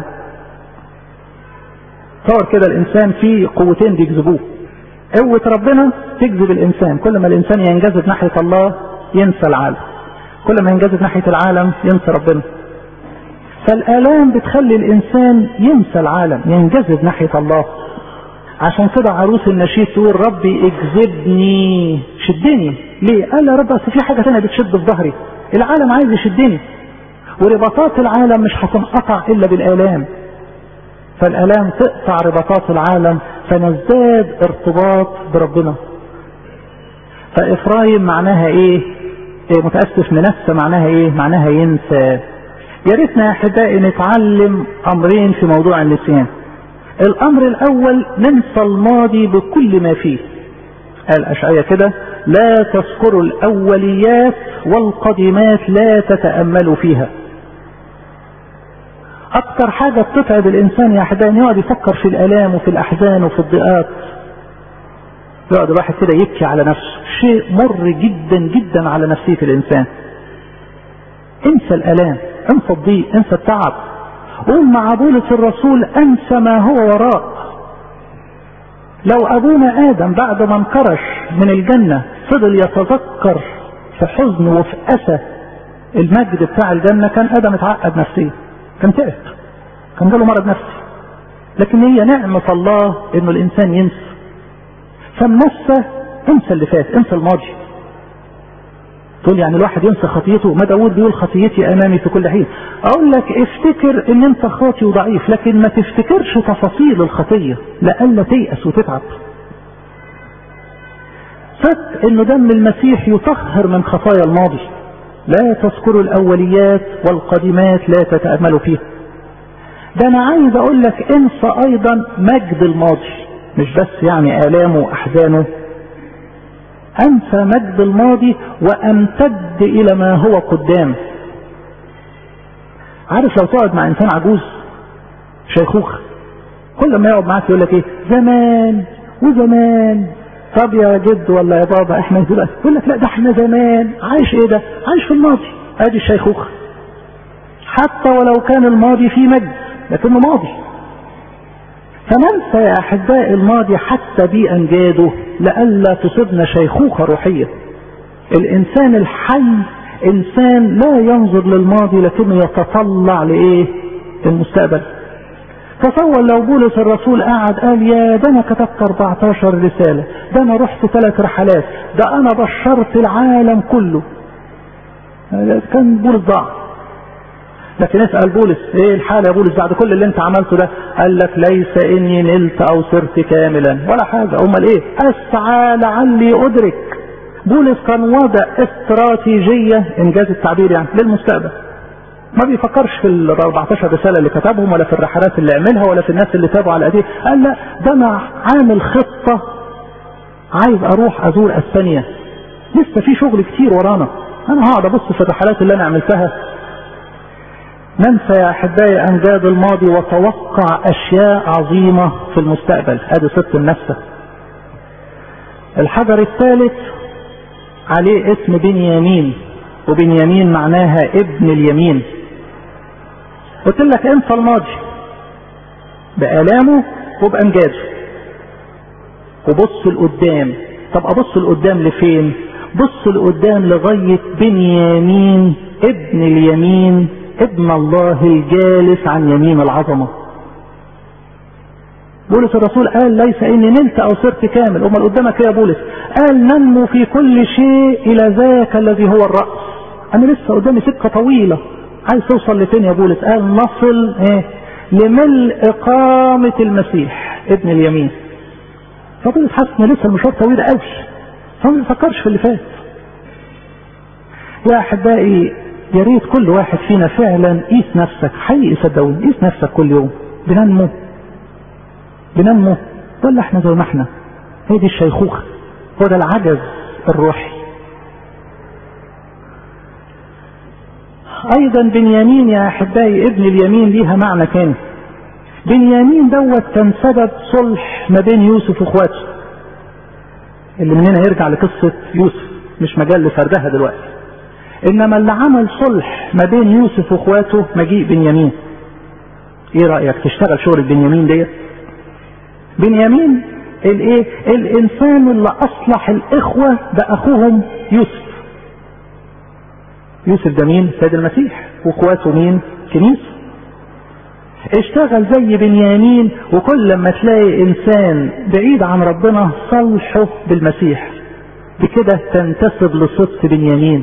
تصور كده الإنسان فيه قوتين بيجذبوه قوة ربنا تجذب الإنسان كل ما الإنسان ينجذب ناحية الله ينسى العالم كل ما ينجذب ناحية العالم ينسى ربنا فالآلام بتخلي الإنسان ينسى العالم ينجذب ناحية الله عشان كده عروس النشيد تقول ربي اجذبني شدني ليه قال يا رب اصل في حاجه ثانيه بتشد في ظهري العالم عايز يشدني ورباطات العالم مش هتنقطع الا بالالام فالالام تقطع رباطات العالم فنزداد ارتباط بربنا فافرايم معناها ايه, إيه متاسف منسى معناها ايه معناها ينسى يا ريتنا يا احبائي نتعلم امرين في موضوع النسيان الامر الاول ننسى الماضي بكل ما فيه قال اشعيا كده لا تذكروا الاوليات والقديمات لا تتاملوا فيها اكتر حاجه بتتعب الانسان يا احبائي يقعد يفكر في الالام وفي الاحزان وفي الضيقات يقعد الواحد كده يبكي على نفسه شيء مر جدا جدا على نفسيه الانسان انسى الالام انسى الضيق انسى التعب قول مع بولس الرسول انسى ما هو وراء لو ابونا ادم بعد ما انكرش من الجنة فضل يتذكر في حزن وفي اسى المجد بتاع الجنة كان ادم اتعقد نفسيا كان تعب كان جاله مرض نفسي لكن هي نعمة الله انه الانسان ينسى فالنسى انسى اللي فات انسى الماضي تقول يعني الواحد ينسى خطيته ما داود بيقول خطيتي امامي في كل حين اقول لك افتكر ان انت خاطي وضعيف لكن ما تفتكرش تفاصيل الخطيه لئلا تيأس وتتعب فك انه دم المسيح يطهر من خطايا الماضي لا تذكروا الاوليات والقديمات لا تتأملوا فيها ده انا عايز اقول لك انسى ايضا مجد الماضي مش بس يعني الامه واحزانه انسى مجد الماضي وامتد الى ما هو قدام عارف لو تقعد مع انسان عجوز شيخوخ كل ما يقعد معاك يقول لك ايه زمان وزمان طب يا جد ولا يا بابا احنا دلوقتي يقول لك لا ده احنا زمان عايش ايه ده عايش في الماضي ادي الشيخوخه حتى ولو كان الماضي فيه مجد لكنه ماضي فننسى يا احبائي الماضي حتى بامجاده لئلا تصيبنا شيخوخه روحيه الانسان الحي انسان لا ينظر للماضي لكنه يتطلع لايه المستقبل تصور لو بولس الرسول قعد قال يا ده انا كتبت 14 رساله ده انا رحت ثلاث رحلات ده انا بشرت العالم كله كان بولس ضاع لكن اسأل بولس ايه الحال يا بولس بعد كل اللي انت عملته ده قال لك ليس اني نلت او صرت كاملا ولا حاجة امال ايه اسعى لعلي ادرك بولس كان وضع استراتيجية انجاز التعبير يعني للمستقبل ما بيفكرش في ال 14 رسالة اللي كتبهم ولا في الرحلات اللي عملها ولا في الناس اللي تابعوا على ايديه قال لا ده انا عامل خطة عايز اروح ازور اسبانيا لسه في شغل كتير ورانا انا هقعد ابص في الرحلات اللي انا عملتها ننسى يا احبائي امجاد الماضي وتوقع اشياء عظيمه في المستقبل ادي صدق النفس الحجر الثالث عليه اسم بنيامين وبنيامين معناها ابن اليمين قلت لك انسى الماضي بآلامه وبأمجاده وبص لقدام طب ابص لقدام لفين بص لقدام لغاية بنيامين ابن اليمين ابن الله الجالس عن يمين العظمة بولس الرسول قال ليس اني نلت او صرت كامل امال قدامك ايه يا بولس قال ننمو في كل شيء الى ذاك الذي هو الرأس انا لسه قدامي سكة طويلة عايز توصل لفين يا بولس قال نصل ايه لملء اقامة المسيح ابن اليمين فبولس حاسس ان لسه المشوار طويل قوي فما بيفكرش في اللي فات يا احبائي يا ريت كل واحد فينا فعلا قيس نفسك حقيقي صدقوني قيس نفسك كل يوم بننمو بننمو ولا احنا زي ما احنا هي دي الشيخوخه هو ده العجز الروحي ايضا بنيامين يا احبائي ابن اليمين ليها معنى تاني بنيامين دوت كان سبب صلح ما بين يوسف واخواته اللي من هنا يرجع لقصه يوسف مش مجال لفردها دلوقتي انما اللي عمل صلح ما بين يوسف واخواته مجيء بنيامين ايه رايك تشتغل شغل بنيامين ديت بنيامين الايه الانسان اللي اصلح الاخوه باخوهم يوسف يوسف ده مين سيد المسيح واخواته مين كنيسه اشتغل زي بنيامين وكل لما تلاقي انسان بعيد عن ربنا صلحه بالمسيح بكده تنتسب لصدق بنيامين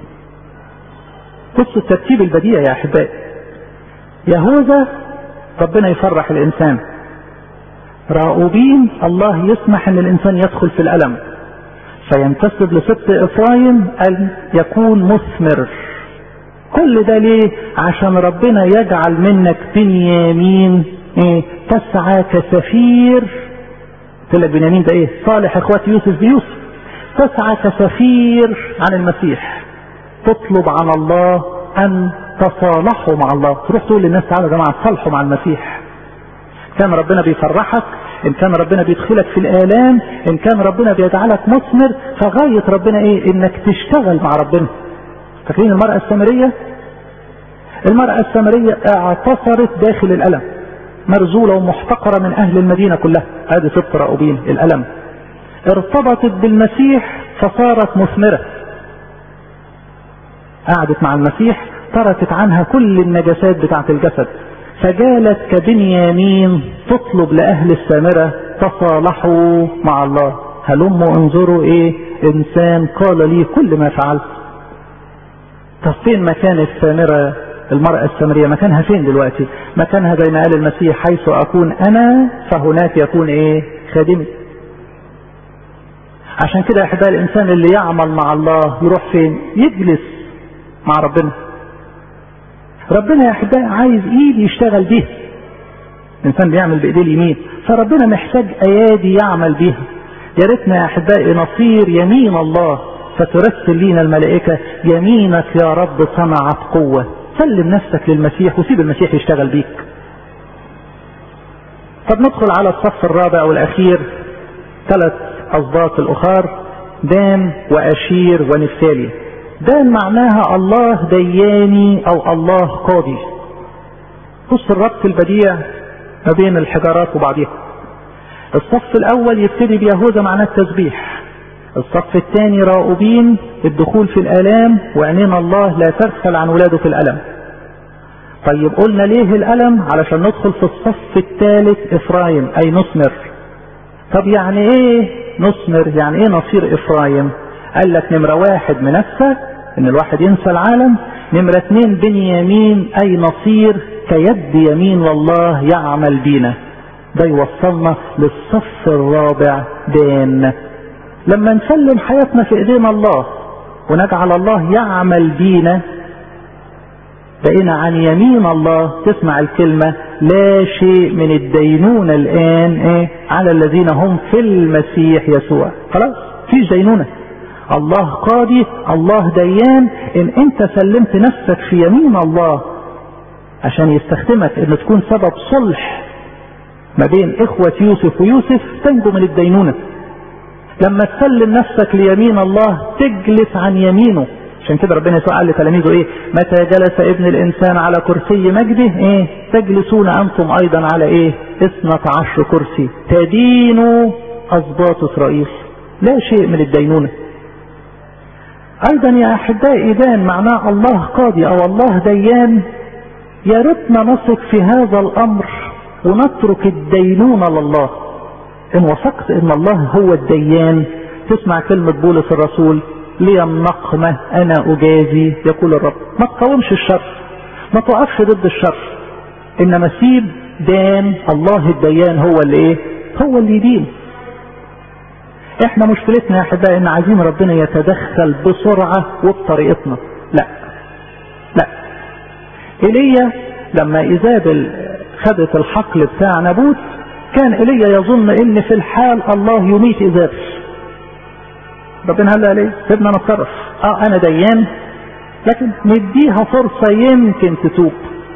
بصوا الترتيب البديع يا احبائي يهوذا ربنا يفرح الانسان راؤوبين الله يسمح ان الانسان يدخل في الالم فينتسب لسبط افرايم ان يكون مثمر كل ده ليه عشان ربنا يجعل منك بنيامين ايه تسعى كسفير قلت لك بنيامين ده ايه صالح اخوات يوسف بيوسف تسعى كسفير عن المسيح تطلب عن الله ان تصالحوا مع الله تروح تقول للناس تعالوا يا جماعه تصالحوا مع المسيح كان ربنا بيفرحك ان كان ربنا بيدخلك في الالام ان كان ربنا بيجعلك مثمر فغايه ربنا ايه انك تشتغل مع ربنا فاكرين المراه السامريه المراه السامريه اعتصرت داخل الالم مرزوله ومحتقره من اهل المدينه كلها ادي سبط راؤوبين الالم ارتبطت بالمسيح فصارت مثمره قعدت مع المسيح تركت عنها كل النجاسات بتاعت الجسد فجالت كبنيامين تطلب لأهل السامرة تصالحوا مع الله هلموا انظروا ايه انسان قال لي كل ما فعلت طب فين مكان السامرة المرأة السامرية مكانها فين دلوقتي مكانها زي ما قال المسيح حيث اكون انا فهناك يكون ايه خادمي عشان كده يا احبائي الانسان اللي يعمل مع الله يروح فين يجلس مع ربنا ربنا يا احبائي عايز ايد يشتغل بيها الانسان بيعمل بايديه اليمين فربنا محتاج ايادي يعمل بيها يا ريتنا يا احبائي نصير يمين الله فترسل لينا الملائكه يمينك يا رب صنعت قوه سلم نفسك للمسيح وسيب المسيح يشتغل بيك طب ندخل على الصف الرابع والاخير ثلاث اسباط الاخر دان واشير ونفتالي دان معناها الله دياني او الله قاضي بص الربط البديع ما بين الحجارات وبعضها الصف الاول يبتدي بيهوذا معناه التسبيح الصف الثاني راؤوبين الدخول في الالام وعينين الله لا تغفل عن ولاده في الالم طيب قلنا ليه الالم علشان ندخل في الصف الثالث افرايم اي نثمر طب يعني ايه نثمر يعني ايه نصير افرايم قال لك نمرة واحد منسى ان الواحد ينسى العالم نمرة اتنين بنيامين اي نصير كيد يمين والله يعمل بينا ده يوصلنا للصف الرابع دان لما نسلم حياتنا في ايدينا الله ونجعل الله يعمل بينا بقينا عن يمين الله تسمع الكلمة لا شيء من الدينونة الآن إيه على الذين هم في المسيح يسوع خلاص فيش دينونة الله قاضي الله ديان ان انت سلمت نفسك في يمين الله عشان يستخدمك ان تكون سبب صلح ما بين اخوة يوسف ويوسف تنجو من الدينونة لما تسلم نفسك ليمين الله تجلس عن يمينه عشان كده ربنا يسوع قال لتلاميذه ايه متى جلس ابن الانسان على كرسي مجده ايه تجلسون انتم ايضا على ايه اثنة عشر كرسي تدينوا اسباط اسرائيل لا شيء من الدينونه ايضا يا احبائي دان معناه الله قاضي او الله ديان يا ريتنا نثق في هذا الامر ونترك الدينونة لله ان وثقت ان الله هو الديان تسمع كلمة بولس الرسول لي النقمة انا اجازي يقول الرب ما تقاومش الشر ما تقفش ضد الشر انما سيب دان الله الديان هو اللي ايه هو اللي يدين احنا مشكلتنا يا احبائي ان عايزين ربنا يتدخل بسرعة وبطريقتنا لا لا ايليا لما ايزابل خدت الحقل بتاع نابوت كان ايليا يظن ان في الحال الله يميت ايزابل ربنا قال له ليه سيبنا نتصرف اه انا ديان لكن نديها فرصة يمكن تتوب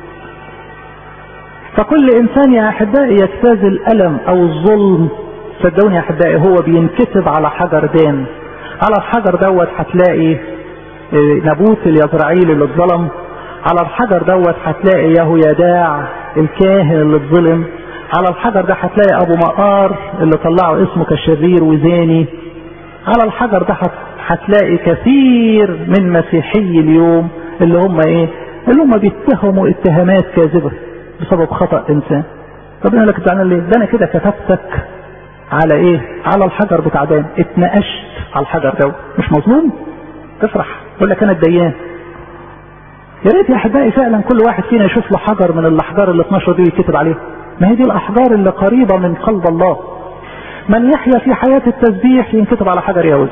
فكل انسان يا احبائي يجتاز الالم او الظلم صدقوني يا احبائي هو بينكتب على حجر دان على الحجر دوت هتلاقي نابوت اليزرعيل اللي اتظلم على الحجر دوت هتلاقي يهويداع الكاهن اللي اتظلم على الحجر ده هتلاقي ابو مقار اللي طلعوا اسمه كشرير وزاني على الحجر ده هتلاقي كثير من مسيحي اليوم اللي هم ايه اللي هم بيتهموا اتهامات كاذبة بسبب خطأ انسان ربنا لك زعلان ليه ده انا كده كتبتك على ايه على الحجر بتاع دان اتناقشت على الحجر ده مش مظلوم تفرح يقول لك انا الديان يا ريت يا احبائي فعلا كل واحد فينا يشوف له حجر من الاحجار اللي 12 دي يكتب عليها ما هي دي الاحجار اللي قريبه من قلب الله من يحيا في حياه التسبيح ينكتب على حجر يهوذا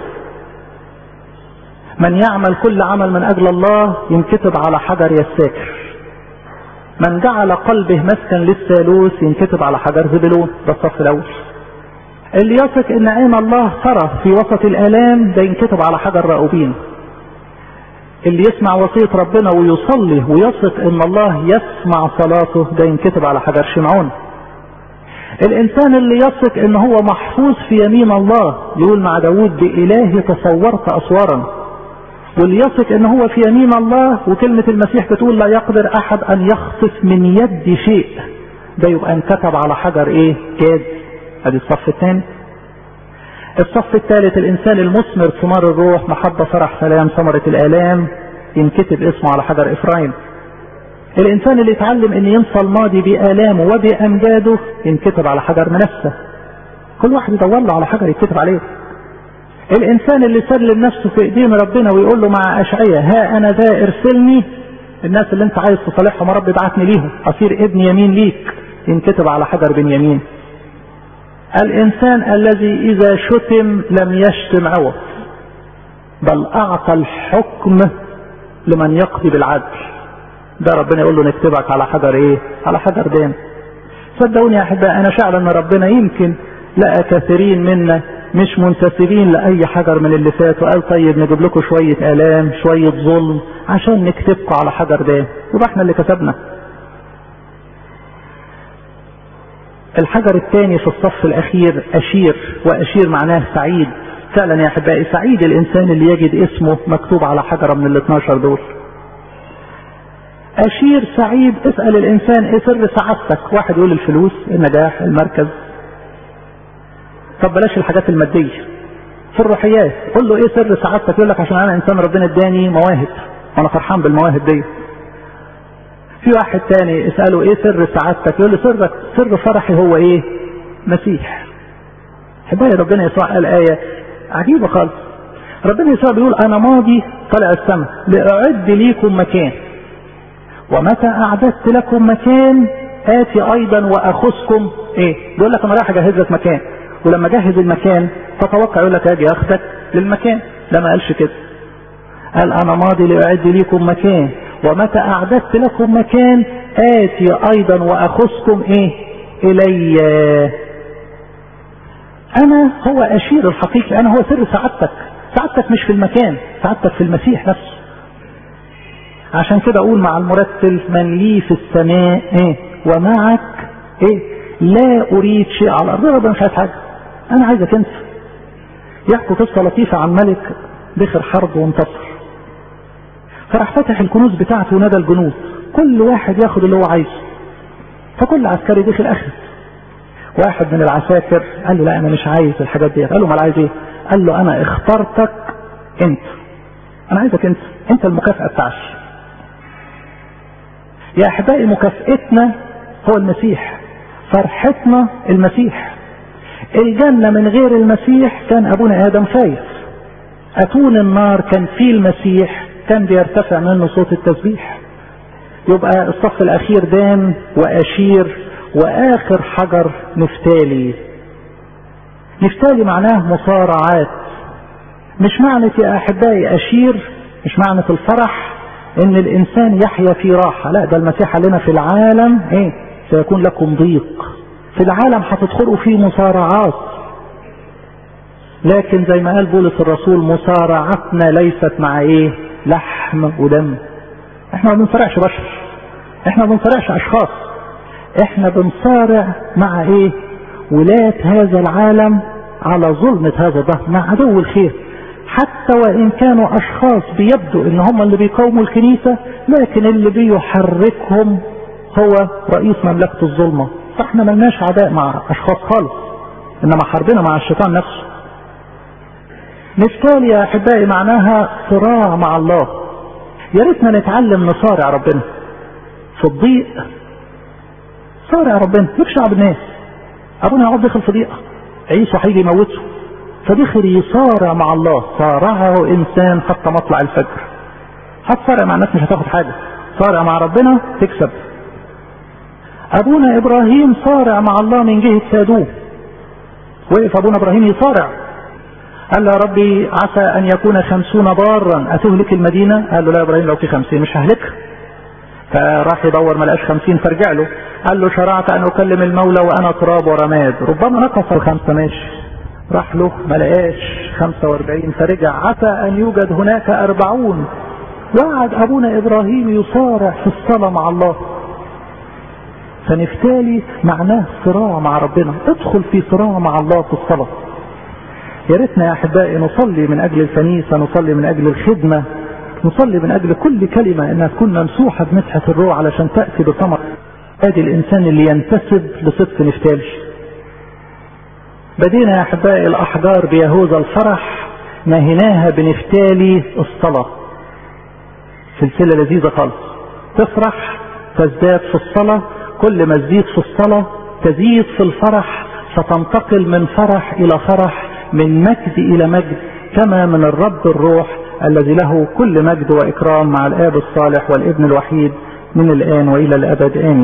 من يعمل كل عمل من اجل الله ينكتب على حجر يساكر من جعل قلبه مسكن للثالوث ينكتب على حجر زبلون ده الصف الاول اللي يثق ان عين الله ترى في وسط الالام ده ينكتب على حجر راؤوبين اللي يسمع وصية ربنا ويصلي ويثق ان الله يسمع صلاته ده ينكتب على حجر شمعون الانسان اللي يثق ان هو محفوظ في يمين الله يقول مع داود بإلهي تصورت اسوارا واللي يثق ان هو في يمين الله وكلمة المسيح بتقول لا يقدر احد ان يخطف من يد شيء ده يبقى انكتب على حجر ايه جاد ادي الصف الثاني الصف الثالث الانسان المثمر ثمار الروح محبة فرح سلام ثمرة الالام ينكتب اسمه على حجر افرايم الانسان اللي يتعلم ان ينسى الماضي بالامه وبامجاده ينكتب على حجر منسى كل واحد يدور له على حجر يكتب عليه الانسان اللي سلم نفسه في ايدين ربنا ويقول له مع اشعياء ها انا ذا ارسلني الناس اللي انت عايز تصالحهم رب ابعتني ليهم اصير ابن يمين ليك ينكتب على حجر بن يمين الانسان الذي اذا شتم لم يشتم عوض بل اعطى الحكم لمن يقضي بالعدل ده ربنا يقول له نكتبك على حجر ايه على حجر دين صدقوني يا احباء انا شعر ان ربنا يمكن لقى كثيرين منا مش منتسبين لاي حجر من اللي فات وقال طيب نجيب لكم شويه الام شويه ظلم عشان نكتبكم على حجر ده يبقى احنا اللي كتبنا الحجر الثاني في الصف الاخير اشير واشير معناه سعيد فعلا يا احبائي سعيد الانسان اللي يجد اسمه مكتوب على حجره من ال 12 دول اشير سعيد اسال الانسان ايه سر سعادتك واحد يقول الفلوس النجاح المركز طب بلاش الحاجات الماديه في الروحيات قول له ايه سر سعادتك يقول لك عشان انا انسان ربنا اداني مواهب وانا فرحان بالمواهب دي في واحد تاني اساله ايه سر سعادتك يقول له سرك سر فرحي هو ايه مسيح حبايبي ربنا يسوع قال ايه عجيبه خالص ربنا يسوع بيقول انا ماضي طلع السماء لاعد ليكم مكان ومتى اعددت لكم مكان اتي ايضا واخذكم ايه بيقول لك انا رايح اجهز لك مكان ولما اجهز المكان تتوقع يقول لك اجي اخدك للمكان لا ما قالش كده قال انا ماضي لاعد ليكم مكان ومتى اعددت لكم مكان اتي ايضا واخذكم ايه الي انا هو اشير الحقيقي انا هو سر سعادتك سعادتك مش في المكان سعادتك في المسيح نفسه عشان كده اقول مع المرتل من لي في السماء ايه ومعك ايه لا اريد شيء على الارض ربنا مش عايز حاجه انا عايزك انت يحكوا قصه لطيفه عن ملك دخل حرب وانتصر فراح فتح الكنوز بتاعته ونادى الجنود كل واحد ياخد اللي هو عايزه فكل عسكري دخل اخذ واحد من العساكر قال له لا انا مش عايز الحاجات دي قال له امال عايز ايه قال له انا اخترتك انت انا عايزك انت انت المكافأة بتاعتي يا احبائي مكافئتنا هو المسيح فرحتنا المسيح الجنة من غير المسيح كان ابونا ادم خايف اتون النار كان فيه المسيح كان بيرتفع منه صوت التسبيح يبقى الصف الاخير دان واشير واخر حجر نفتالي نفتالي معناه مصارعات مش معنى يا احبائي اشير مش معنى الفرح ان الانسان يحيا في راحة لا ده المسيح لنا في العالم ايه سيكون لكم ضيق في العالم هتدخلوا في مصارعات لكن زي ما قال بولس الرسول مصارعتنا ليست مع ايه لحم ودم احنا ما بنصارعش بشر احنا ما بنصارعش اشخاص احنا بنصارع مع ايه ولاة هذا العالم على ظلمة هذا الظهر مع عدو الخير حتى وان كانوا اشخاص بيبدو ان هم اللي بيقاوموا الكنيسة لكن اللي بيحركهم هو رئيس مملكة الظلمة فاحنا ملناش عداء مع اشخاص خالص انما حربنا مع الشيطان نفسه نفتالي يا احبائي معناها صراع مع الله يا ريتنا نتعلم نصارع ربنا في الضيق صارع ربنا يخشع بالناس ابونا يقعد دخل في ضيقه عيسى هيجي يموته فدخل يصارع مع الله صارعه انسان حتى مطلع الفجر هتصارع مع الناس مش هتاخد حاجه صارع مع ربنا تكسب ابونا ابراهيم صارع مع الله من جهه سادوه وقف ابونا ابراهيم يصارع قال له يا ربي عسى ان يكون خمسون بارا اتهلك المدينه قال له لا يا ابراهيم لو في خمسين مش ههلكها فراح يدور ما لقاش خمسين فرجع له قال له شرعت ان اكلم المولى وانا تراب ورماد ربما نقص الخمسه ماشي راح له ما لقاش 45 فرجع عسى ان يوجد هناك أربعون وقعد ابونا ابراهيم يصارع في الصلاه مع الله فنفتالي معناه صراع مع ربنا ادخل في صراع مع الله في الصلاه يا ريتنا يا احبائي نصلي من اجل الكنيسه نصلي من اجل الخدمه نصلي من اجل كل كلمه انها تكون ممسوحه بمسحه الروح علشان تاتي بثمر ادي الانسان اللي ينتسب لصدق نفتالي بدينا يا احبائي الاحجار بيهوذا الفرح نهيناها بنفتالي الصلاه سلسله لذيذه خالص تفرح تزداد في الصلاه كل ما تزيد في الصلاه تزيد في الفرح فتنتقل من فرح الى فرح من مجد الى مجد كما من الرب الروح الذي له كل مجد واكرام مع الاب الصالح والابن الوحيد من الان والى الابد امين